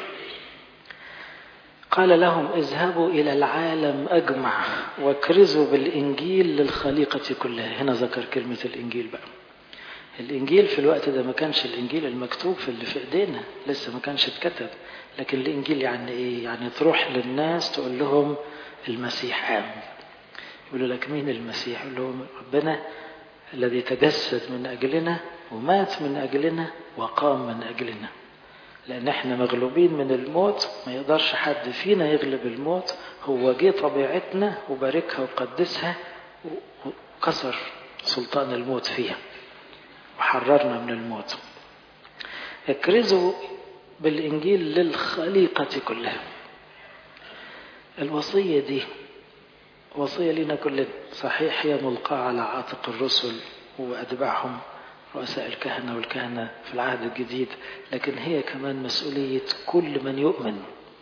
قال لهم اذهبوا إلى العالم أجمع واكرزوا بالإنجيل للخليقة كلها هنا ذكر كلمة الإنجيل بقى الإنجيل في الوقت ده ما كانش الإنجيل المكتوب في اللي في إيدينا لسه ما كانش اتكتب لكن الإنجيل يعني إيه يعني تروح للناس تقول لهم المسيح قام يقولوا لك مين المسيح يقول لهم ربنا الذي تجسد من أجلنا ومات من أجلنا وقام من أجلنا لأن احنا مغلوبين من الموت ما يقدرش حد فينا يغلب الموت هو جه طبيعتنا وباركها وقدسها وكسر سلطان الموت فيها وحررنا من الموت اكرزوا بالإنجيل للخليقة كلها الوصية دي وصية لنا كلنا صحيح هي ملقاة على عاتق الرسل وأتباعهم رؤساء الكهنة والكهنة في العهد الجديد لكن هي كمان مسؤولية كل من يؤمن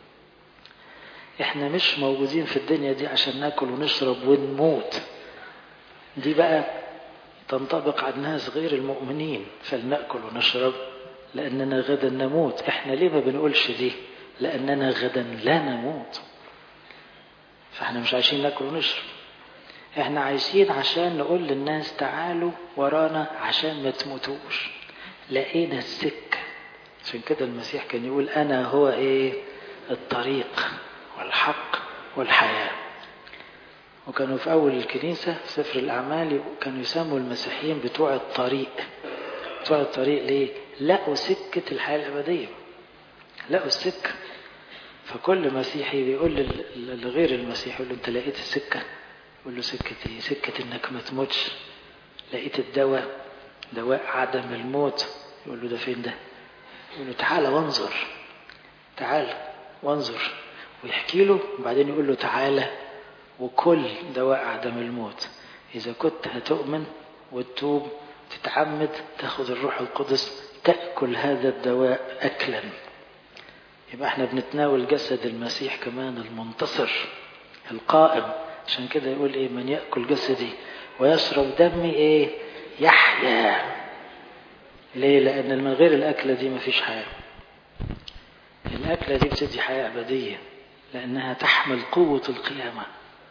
احنا مش موجودين في الدنيا دي عشان ناكل ونشرب ونموت دي بقى تنطبق على الناس غير المؤمنين فلنأكل ونشرب لأننا غدا نموت احنا ليه ما بنقولش دي لأننا غدا لا نموت فاحنا مش عايشين ناكل ونشرب احنا عايشين عشان نقول للناس تعالوا ورانا عشان ما تموتوش لقينا السكة عشان كده المسيح كان يقول انا هو ايه الطريق والحق والحياة وكانوا في اول الكنيسة في سفر الاعمال كانوا يسموا المسيحيين بتوع الطريق بتوع الطريق ليه لقوا سكة الحياة الابدية لقوا السكة فكل مسيحي بيقول لغير المسيح يقول له انت لقيت السكه يقول له سكة ايه؟ سكة انك ما تموتش لقيت الدواء دواء عدم الموت يقول له ده فين ده؟ يقول له تعالى وانظر تعالى وانظر ويحكي له وبعدين يقول له تعالى وكل دواء عدم الموت إذا كنت هتؤمن وتتوب تتعمد تاخد الروح القدس تأكل هذا الدواء أكلا يبقى احنا بنتناول جسد المسيح كمان المنتصر القائم عشان كده يقول ايه من يأكل جسدي ويشرب دمي ايه يحيا ليه لأن من غير الأكلة دي مفيش حياة الأكلة دي بتدي حياة أبدية لأنها تحمل قوة القيامة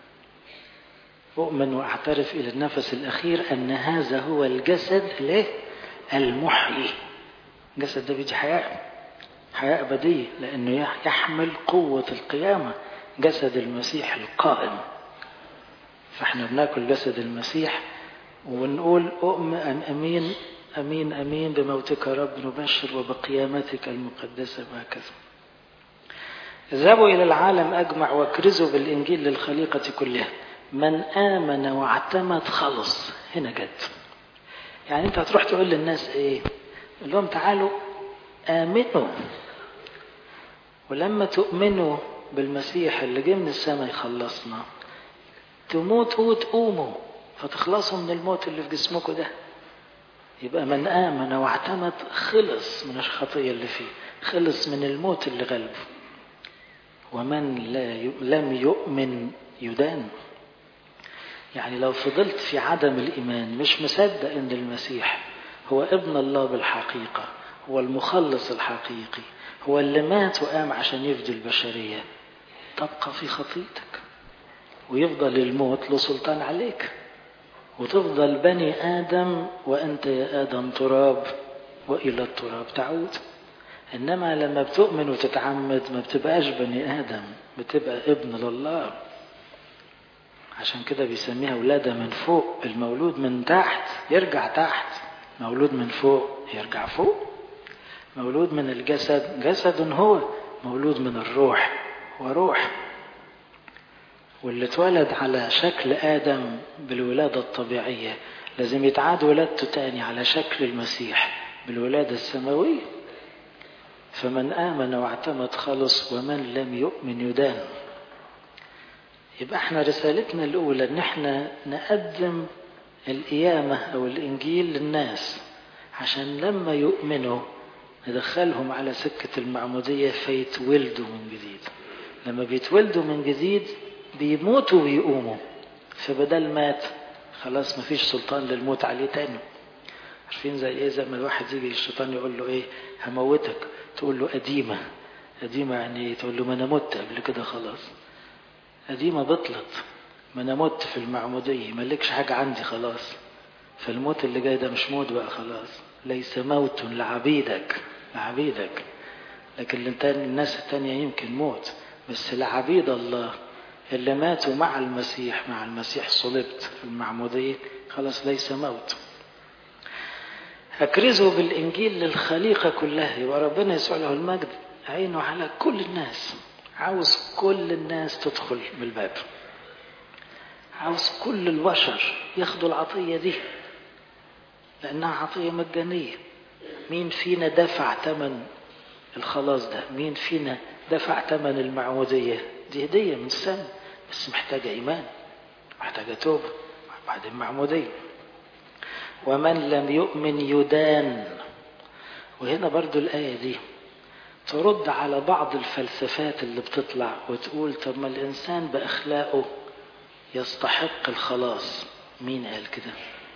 أؤمن وأعترف إلى النفس الأخير أن هذا هو الجسد ليه المحيي الجسد ده بيدي حياة حياة أبدية لأنه يحمل قوة القيامة جسد المسيح القائم فاحنا بناكل جسد المسيح ونقول أؤمن أمين أمين أمين بموتك يا رب نبشر وبقيامتك المقدسة وهكذا اذهبوا إلى العالم أجمع واكرزوا بالإنجيل للخليقة كلها من آمن واعتمد خلص هنا جد يعني أنت هتروح تقول للناس إيه قول لهم تعالوا آمنوا ولما تؤمنوا بالمسيح اللي جه من السماء يخلصنا تموتوا وتقوموا فتخلصوا من الموت اللي في جسمكم ده يبقى من آمن واعتمد خلص من الخطية اللي فيه خلص من الموت اللي غلبه ومن لا ي... لم يؤمن يدان يعني لو فضلت في عدم الإيمان مش مصدق أن المسيح هو ابن الله بالحقيقة هو المخلص الحقيقي هو اللي مات وقام عشان يفدي البشرية تبقى في خطيتك ويفضل الموت له سلطان عليك وتفضل بني آدم وأنت يا آدم تراب وإلى التراب تعود إنما لما بتؤمن وتتعمد ما بتبقاش بني آدم بتبقى ابن لله عشان كده بيسميها ولادة من فوق المولود من تحت يرجع تحت مولود من فوق يرجع فوق مولود من الجسد جسد هو مولود من الروح وروح واللي اتولد على شكل آدم بالولادة الطبيعية لازم يتعاد ولادته تاني على شكل المسيح بالولادة السماوية فمن آمن واعتمد خلص ومن لم يؤمن يدان يبقى احنا رسالتنا الأولى ان احنا نقدم القيامة أو الإنجيل للناس عشان لما يؤمنوا ندخلهم على سكة المعمودية فيتولدوا من جديد لما بيتولدوا من جديد بيموتوا ويقوموا فبدل مات خلاص مفيش سلطان للموت عليه تاني عارفين زي ايه زي ما الواحد يجي الشيطان يقول له ايه هموتك تقول له قديمة قديمة يعني تقول له ما انا مت قبل كده خلاص قديمة بطلت ما انا مت في المعمودية مالكش حاجة عندي خلاص فالموت اللي جاي ده مش موت بقى خلاص ليس موت لعبيدك لعبيدك لكن الناس التانية يمكن موت بس لعبيد الله اللي ماتوا مع المسيح مع المسيح صلبت في المعمودية خلاص ليس موت أكرزوا بالإنجيل للخليقة كلها يبقى ربنا يسوع له المجد عينه على كل الناس عاوز كل الناس تدخل بالباب عاوز كل البشر ياخدوا العطية دي لأنها عطية مجانية مين فينا دفع ثمن الخلاص ده مين فينا دفع ثمن المعمودية دي هدية من السماء بس محتاجة إيمان محتاجة توبة بعدين معمودية ومن لم يؤمن يدان وهنا برضو الآية دي ترد على بعض الفلسفات اللي بتطلع وتقول طب ما الإنسان بأخلاقه يستحق الخلاص مين قال كده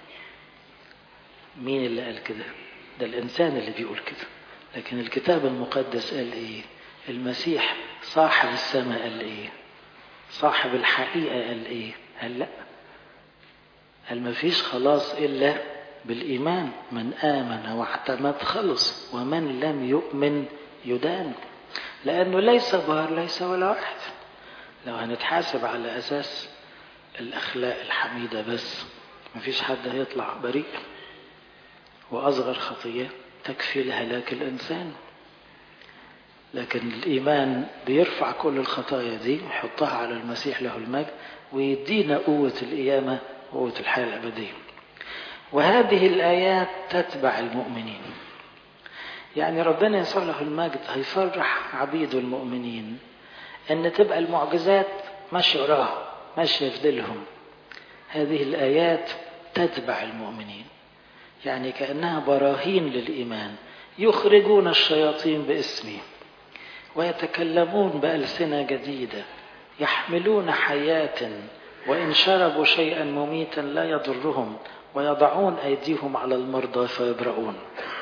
مين اللي قال كده ده الإنسان اللي بيقول كده لكن الكتاب المقدس قال إيه المسيح صاحب السماء قال إيه صاحب الحقيقة قال إيه قال لا قال ما فيش خلاص إلا بالإيمان من آمن واعتمد خلص ومن لم يؤمن يدان لأنه ليس بار ليس ولا واحد لو هنتحاسب على أساس الأخلاق الحميدة بس ما فيش حد هيطلع بريء وأصغر خطية تكفي لهلاك الإنسان لكن الإيمان بيرفع كل الخطايا دي ويحطها على المسيح له المجد ويدينا قوة القيامة وقوة الحياة الأبدية وهذه الآيات تتبع المؤمنين يعني ربنا يسوع له المجد هيفرح عبيده المؤمنين ان تبقى المعجزات ماشيه وراه ماشية في ديلهم هذه الآيات تتبع المؤمنين يعني كأنها براهين للإيمان يخرجون الشياطين باسمي ويتكلمون بألسنة جديدة يحملون حياة وإن شربوا شيئا مميتا لا يضرهم ويضعون أيديهم على المرضى فيبرؤون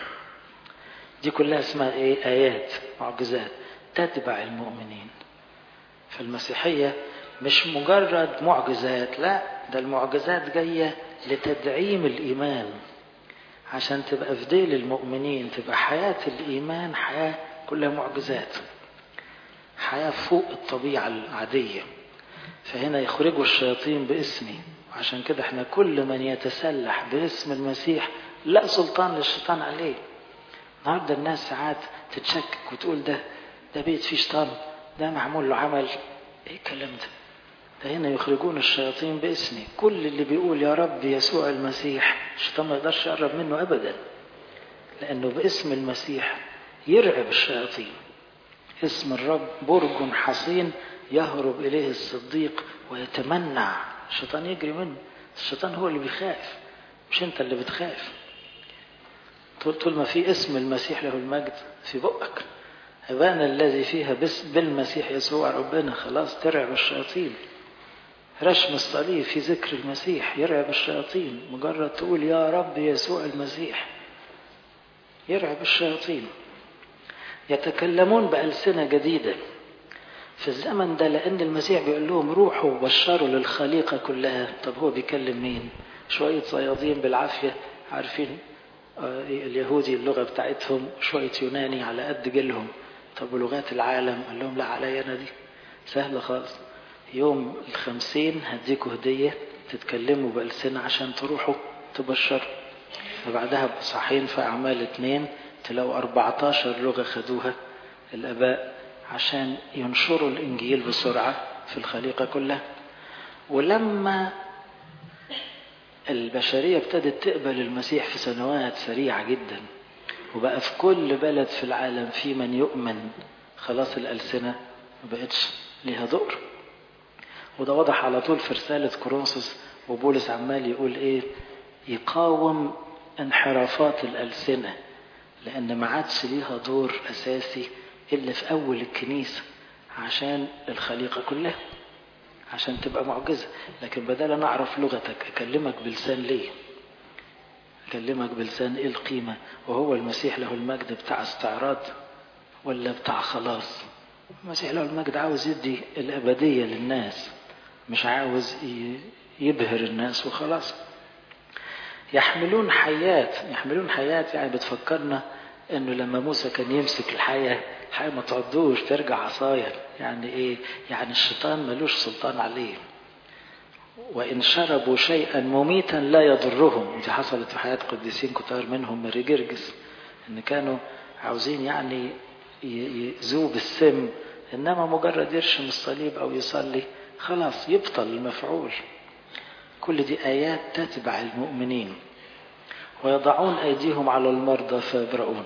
دي كلها اسمها ايه آيات معجزات تتبع المؤمنين فالمسيحية مش مجرد معجزات لا ده المعجزات جاية لتدعيم الإيمان عشان تبقى في ديل المؤمنين تبقى حياة الإيمان حياة كلها معجزات حياة فوق الطبيعة العادية فهنا يخرجوا الشياطين باسمي وعشان كده احنا كل من يتسلح باسم المسيح لا سلطان للشيطان عليه النهارده الناس ساعات تتشكك وتقول ده ده بيت فيه شيطان ده معمول له عمل ايه الكلام ده ده هنا يخرجون الشياطين باسمي كل اللي بيقول يا رب يسوع المسيح الشيطان ما يقدرش يقرب منه ابدا لانه باسم المسيح يرعب الشياطين اسم الرب برج حصين يهرب اليه الصديق ويتمنع الشيطان يجري منه الشيطان هو اللي بيخاف مش انت اللي بتخاف طول طول ما في اسم المسيح له المجد في بقك أبانا الذي فيها بس بالمسيح يسوع ربنا خلاص ترعب الشياطين رشم الصليب في ذكر المسيح يرعب الشياطين مجرد تقول يا رب يسوع المسيح يرعب الشياطين يتكلمون بألسنة جديدة في الزمن ده لأن المسيح بيقول لهم روحوا وبشروا للخليقة كلها طب هو بيكلم مين شوية صيادين بالعافية عارفين اليهودي اللغة بتاعتهم شوية يوناني على قد جيلهم طب ولغات العالم قال لهم لا عليا أنا دي سهلة خالص يوم الخمسين هديكوا هدية تتكلموا بألسنة عشان تروحوا تبشروا وبعدها بصحين في أعمال اتنين تلاقوا 14 لغة خدوها الآباء عشان ينشروا الإنجيل بسرعة في الخليقة كلها ولما البشرية ابتدت تقبل المسيح في سنوات سريعة جدا وبقى في كل بلد في العالم في من يؤمن خلاص الألسنة ما بقتش ليها دور وده واضح على طول في رسالة كورنثوس وبولس عمال يقول ايه يقاوم انحرافات الألسنة لأن ما عادش ليها دور أساسي إلا في أول الكنيسة عشان الخليقة كلها عشان تبقى معجزة لكن بدل أنا أعرف لغتك أكلمك بلسان ليه أكلمك بلسان إيه القيمة وهو المسيح له المجد بتاع استعراض ولا بتاع خلاص المسيح له المجد عاوز يدي الأبدية للناس مش عاوز يبهر الناس وخلاص يحملون حيات يحملون حيات يعني بتفكرنا انه لما موسى كان يمسك الحياة الحياة ما تعضوش ترجع عصايا يعني ايه يعني الشيطان ملوش سلطان عليه وإن شربوا شيئا مميتا لا يضرهم دي حصلت في حياة قديسين كتار منهم ماري جرجس إن كانوا عاوزين يعني يذوب السم إنما مجرد يرشم الصليب أو يصلي خلاص يبطل المفعول كل دي آيات تتبع المؤمنين ويضعون أيديهم على المرضى فيبرؤون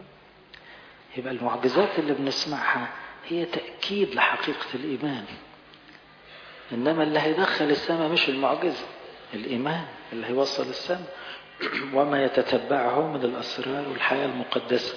يبقى المعجزات اللي بنسمعها هي تأكيد لحقيقة الإيمان إنما اللي هيدخل السماء مش المعجزة الإيمان اللي هيوصل السماء وما يتتبعه من الأسرار والحياة المقدسة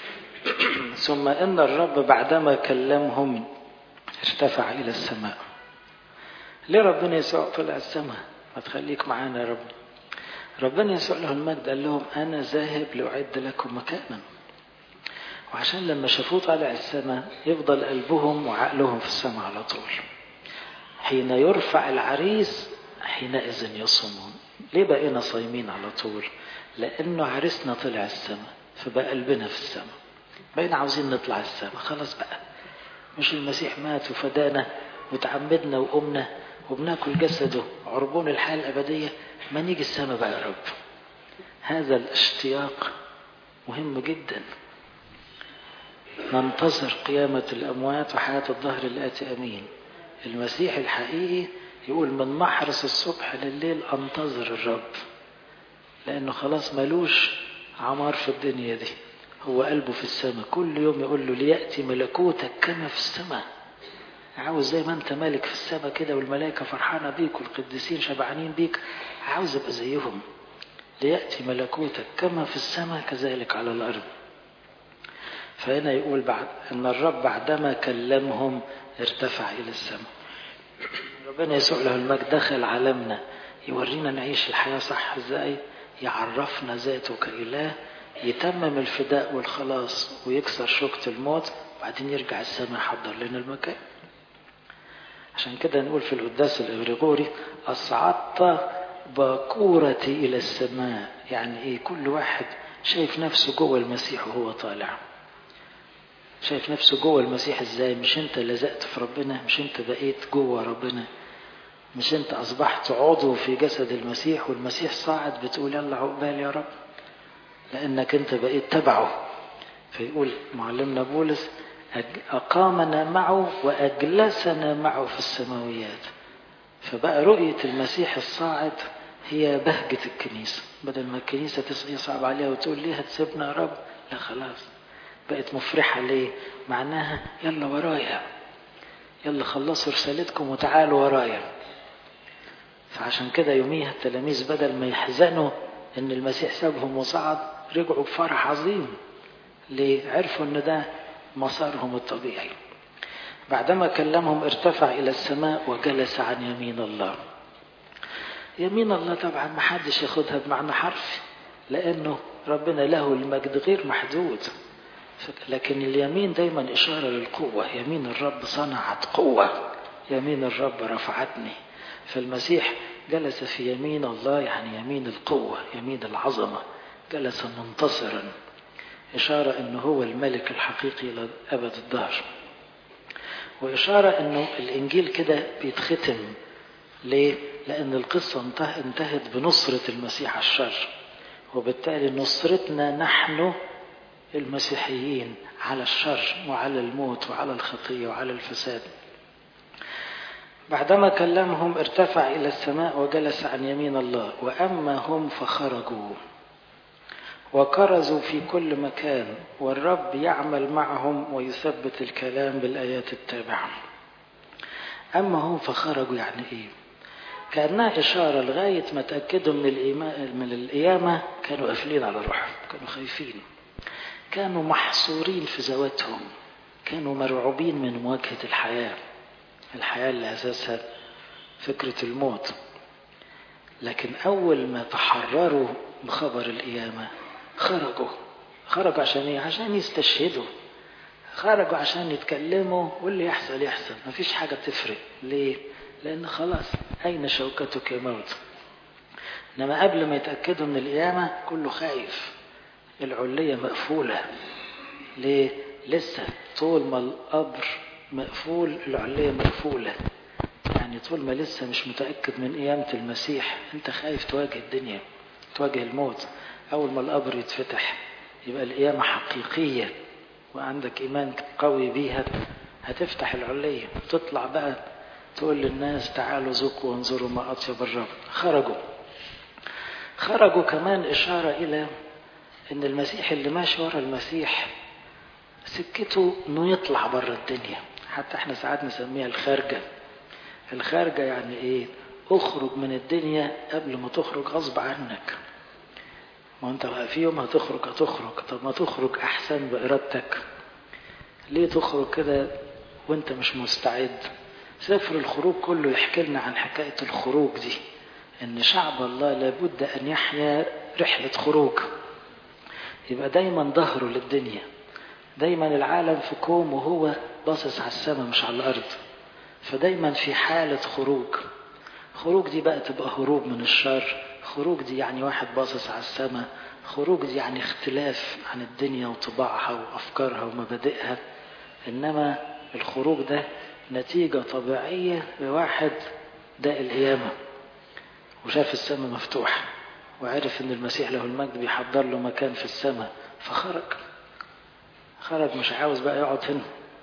ثم إن الرب بعدما كلمهم ارتفع إلى السماء ليه ربنا يسوع طلع السماء ما تخليك معانا يا رب ربنا يسوع له المجد قال لهم أنا ذاهب لأعد لكم مكانا وعشان لما شافوه طالع السماء يفضل قلبهم وعقلهم في السماء على طول حين يرفع العريس حينئذ يصومون ليه بقينا صايمين على طول لأنه عريسنا طلع السماء فبقى قلبنا في السماء بقينا عاوزين نطلع السماء خلاص بقى مش المسيح مات وفدانا وتعمدنا وقمنا وبناكل جسده عربون الحياة الأبدية ما نيجي السماء بقى يا رب هذا الاشتياق مهم جدا ننتظر قيامة الأموات وحياة الظهر الآتي أمين المسيح الحقيقي يقول من محرس الصبح لليل أنتظر الرب لأنه خلاص ملوش عمار في الدنيا دي هو قلبه في السماء كل يوم يقول له ليأتي ملكوتك كما في السماء عاوز زي ما انت مالك في السماء كده والملائكة فرحانة بيك والقديسين شبعانين بيك عاوز ابقى زيهم ليأتي ملكوتك كما في السماء كذلك على الأرض فهنا يقول بعد أن الرب بعدما كلمهم ارتفع إلى السماء ربنا يسوع له المجد دخل عالمنا يورينا نعيش الحياة صح ازاي يعرفنا ذاته كإله يتمم الفداء والخلاص ويكسر شوكة الموت وبعدين يرجع السماء يحضر لنا المكان عشان كده نقول في القداس الإغريغوري أصعدت باكورتي إلى السماء يعني إيه كل واحد شايف نفسه جوه المسيح وهو طالع شايف نفسه جوه المسيح ازاي مش انت لزقت في ربنا مش انت بقيت جوه ربنا مش انت اصبحت عضو في جسد المسيح والمسيح صاعد بتقول يلا عقبال يا رب لانك انت بقيت تبعه فيقول معلمنا بولس اقامنا معه واجلسنا معه في السماويات فبقى رؤية المسيح الصاعد هي بهجة الكنيسة بدل ما الكنيسة يصعب عليها وتقول ليه هتسيبنا يا رب لا خلاص بقت مفرحة ليه معناها يلا ورايا يلا خلصوا رسالتكم وتعالوا ورايا فعشان كده يوميها التلاميذ بدل ما يحزنوا ان المسيح سابهم وصعد رجعوا بفرح عظيم ليه عرفوا ان ده مسارهم الطبيعي بعدما كلمهم ارتفع الى السماء وجلس عن يمين الله يمين الله طبعا ما حدش ياخدها بمعنى حرفي لانه ربنا له المجد غير محدود لكن اليمين دايما إشارة للقوة يمين الرب صنعت قوة يمين الرب رفعتني فالمسيح جلس في يمين الله يعني يمين القوة يمين العظمة جلس منتصرا إشارة أنه هو الملك الحقيقي إلى أبد الدهر وإشارة أنه الإنجيل كده بيتختم ليه؟ لأن القصة انتهت بنصرة المسيح على الشر وبالتالي نصرتنا نحن المسيحيين على الشر وعلى الموت وعلى الخطية وعلى الفساد بعدما كلمهم ارتفع إلى السماء وجلس عن يمين الله وأما هم فخرجوا وكرزوا في كل مكان والرب يعمل معهم ويثبت الكلام بالآيات التابعة أما هم فخرجوا يعني إيه كأنها إشارة لغاية ما تأكدوا من الإيمان من القيامة كانوا قافلين على روحهم كانوا خايفين كانوا محصورين في ذواتهم كانوا مرعوبين من مواجهة الحياة الحياة اللي أساسها فكرة الموت لكن أول ما تحرروا بخبر القيامة خرجوا خرجوا عشان إيه؟ عشان يستشهدوا خرجوا عشان يتكلموا واللي يحصل يحصل مفيش حاجة تفرق ليه؟ لأن خلاص أين شوكتك يا موت إنما قبل ما يتأكدوا من القيامة كله خايف العلية مقفولة ليه؟ لسه طول ما القبر مقفول العلية مقفولة يعني طول ما لسه مش متأكد من قيامة المسيح انت خايف تواجه الدنيا تواجه الموت أول ما القبر يتفتح يبقى القيامة حقيقية وعندك إيمان قوي بيها هتفتح العلية تطلع بقى تقول للناس تعالوا ذوقوا وانظروا ما أطيب الرب خرجوا خرجوا كمان إشارة إلى ان المسيح اللي ماشي ورا المسيح سكته انه يطلع بره الدنيا حتى احنا ساعات نسميها الخارجه الخارجه يعني ايه اخرج من الدنيا قبل ما تخرج غصب عنك ما انت في يوم هتخرج هتخرج طب ما تخرج احسن بارادتك ليه تخرج كده وانت مش مستعد سفر الخروج كله يحكي لنا عن حكايه الخروج دي ان شعب الله لابد ان يحيا رحله خروج يبقى دايما ظهره للدنيا دايما العالم في كوم وهو باصص على السماء مش على الارض فدايما في حالة خروج خروج دي بقى تبقى هروب من الشر خروج دي يعني واحد باصص على السماء خروج دي يعني اختلاف عن الدنيا وطباعها وافكارها ومبادئها انما الخروج ده نتيجة طبيعية لواحد ده القيامة وشاف السماء مفتوحة وعرف ان المسيح له المجد بيحضر له مكان في السماء فخرج خرج مش عاوز بقى يقعد هنا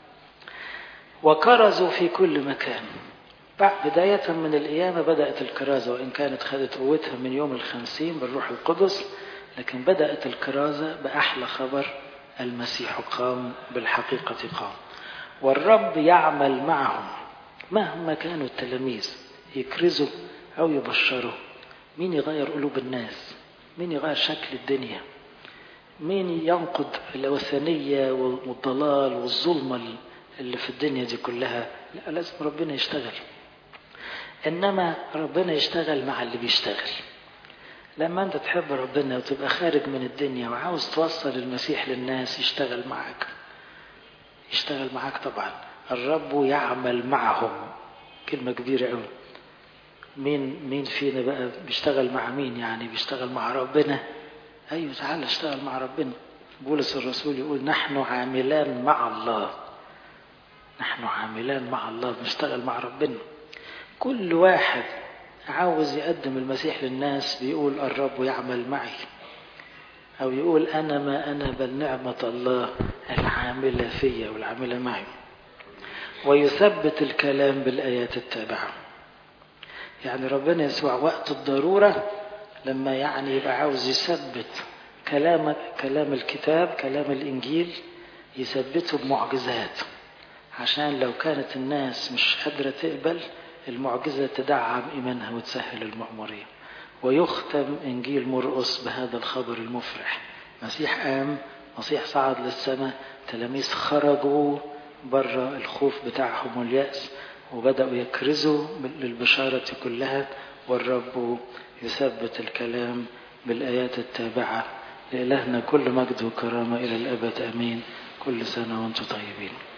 وكرزوا في كل مكان بداية من القيامة بدأت الكرازة وإن كانت خدت قوتها من يوم الخمسين بالروح القدس لكن بدأت الكرازة بأحلى خبر المسيح قام بالحقيقة قام والرب يعمل معهم مهما كانوا التلاميذ يكرزوا أو يبشروا مين يغير قلوب الناس مين يغير شكل الدنيا مين ينقض الوثنية والضلال والظلمة اللي في الدنيا دي كلها لا لازم ربنا يشتغل إنما ربنا يشتغل مع اللي بيشتغل لما أنت تحب ربنا وتبقى خارج من الدنيا وعاوز توصل المسيح للناس يشتغل معك يشتغل معك طبعا الرب يعمل معهم كلمة كبيرة قوي مين مين فينا بقى بيشتغل مع مين يعني بيشتغل مع ربنا ايوه تعالى اشتغل مع ربنا بولس الرسول يقول نحن عاملان مع الله نحن عاملان مع الله بنشتغل مع ربنا كل واحد عاوز يقدم المسيح للناس بيقول الرب يعمل معي او يقول انا ما انا بل نعمة الله العاملة فيا والعاملة معي ويثبت الكلام بالايات التابعه يعني ربنا يسوع وقت الضرورة لما يعني يبقى عاوز يثبت كلام كلام الكتاب كلام الإنجيل يثبته بمعجزات عشان لو كانت الناس مش قادرة تقبل المعجزة تدعم إيمانها وتسهل المأمورية ويختم إنجيل مرقس بهذا الخبر المفرح مسيح قام مسيح صعد للسماء تلاميذ خرجوا بره الخوف بتاعهم واليأس وبدأوا يكرزوا للبشارة كلها والرب يثبت الكلام بالآيات التابعة لإلهنا كل مجد وكرامة إلى الأبد أمين كل سنة وأنتم طيبين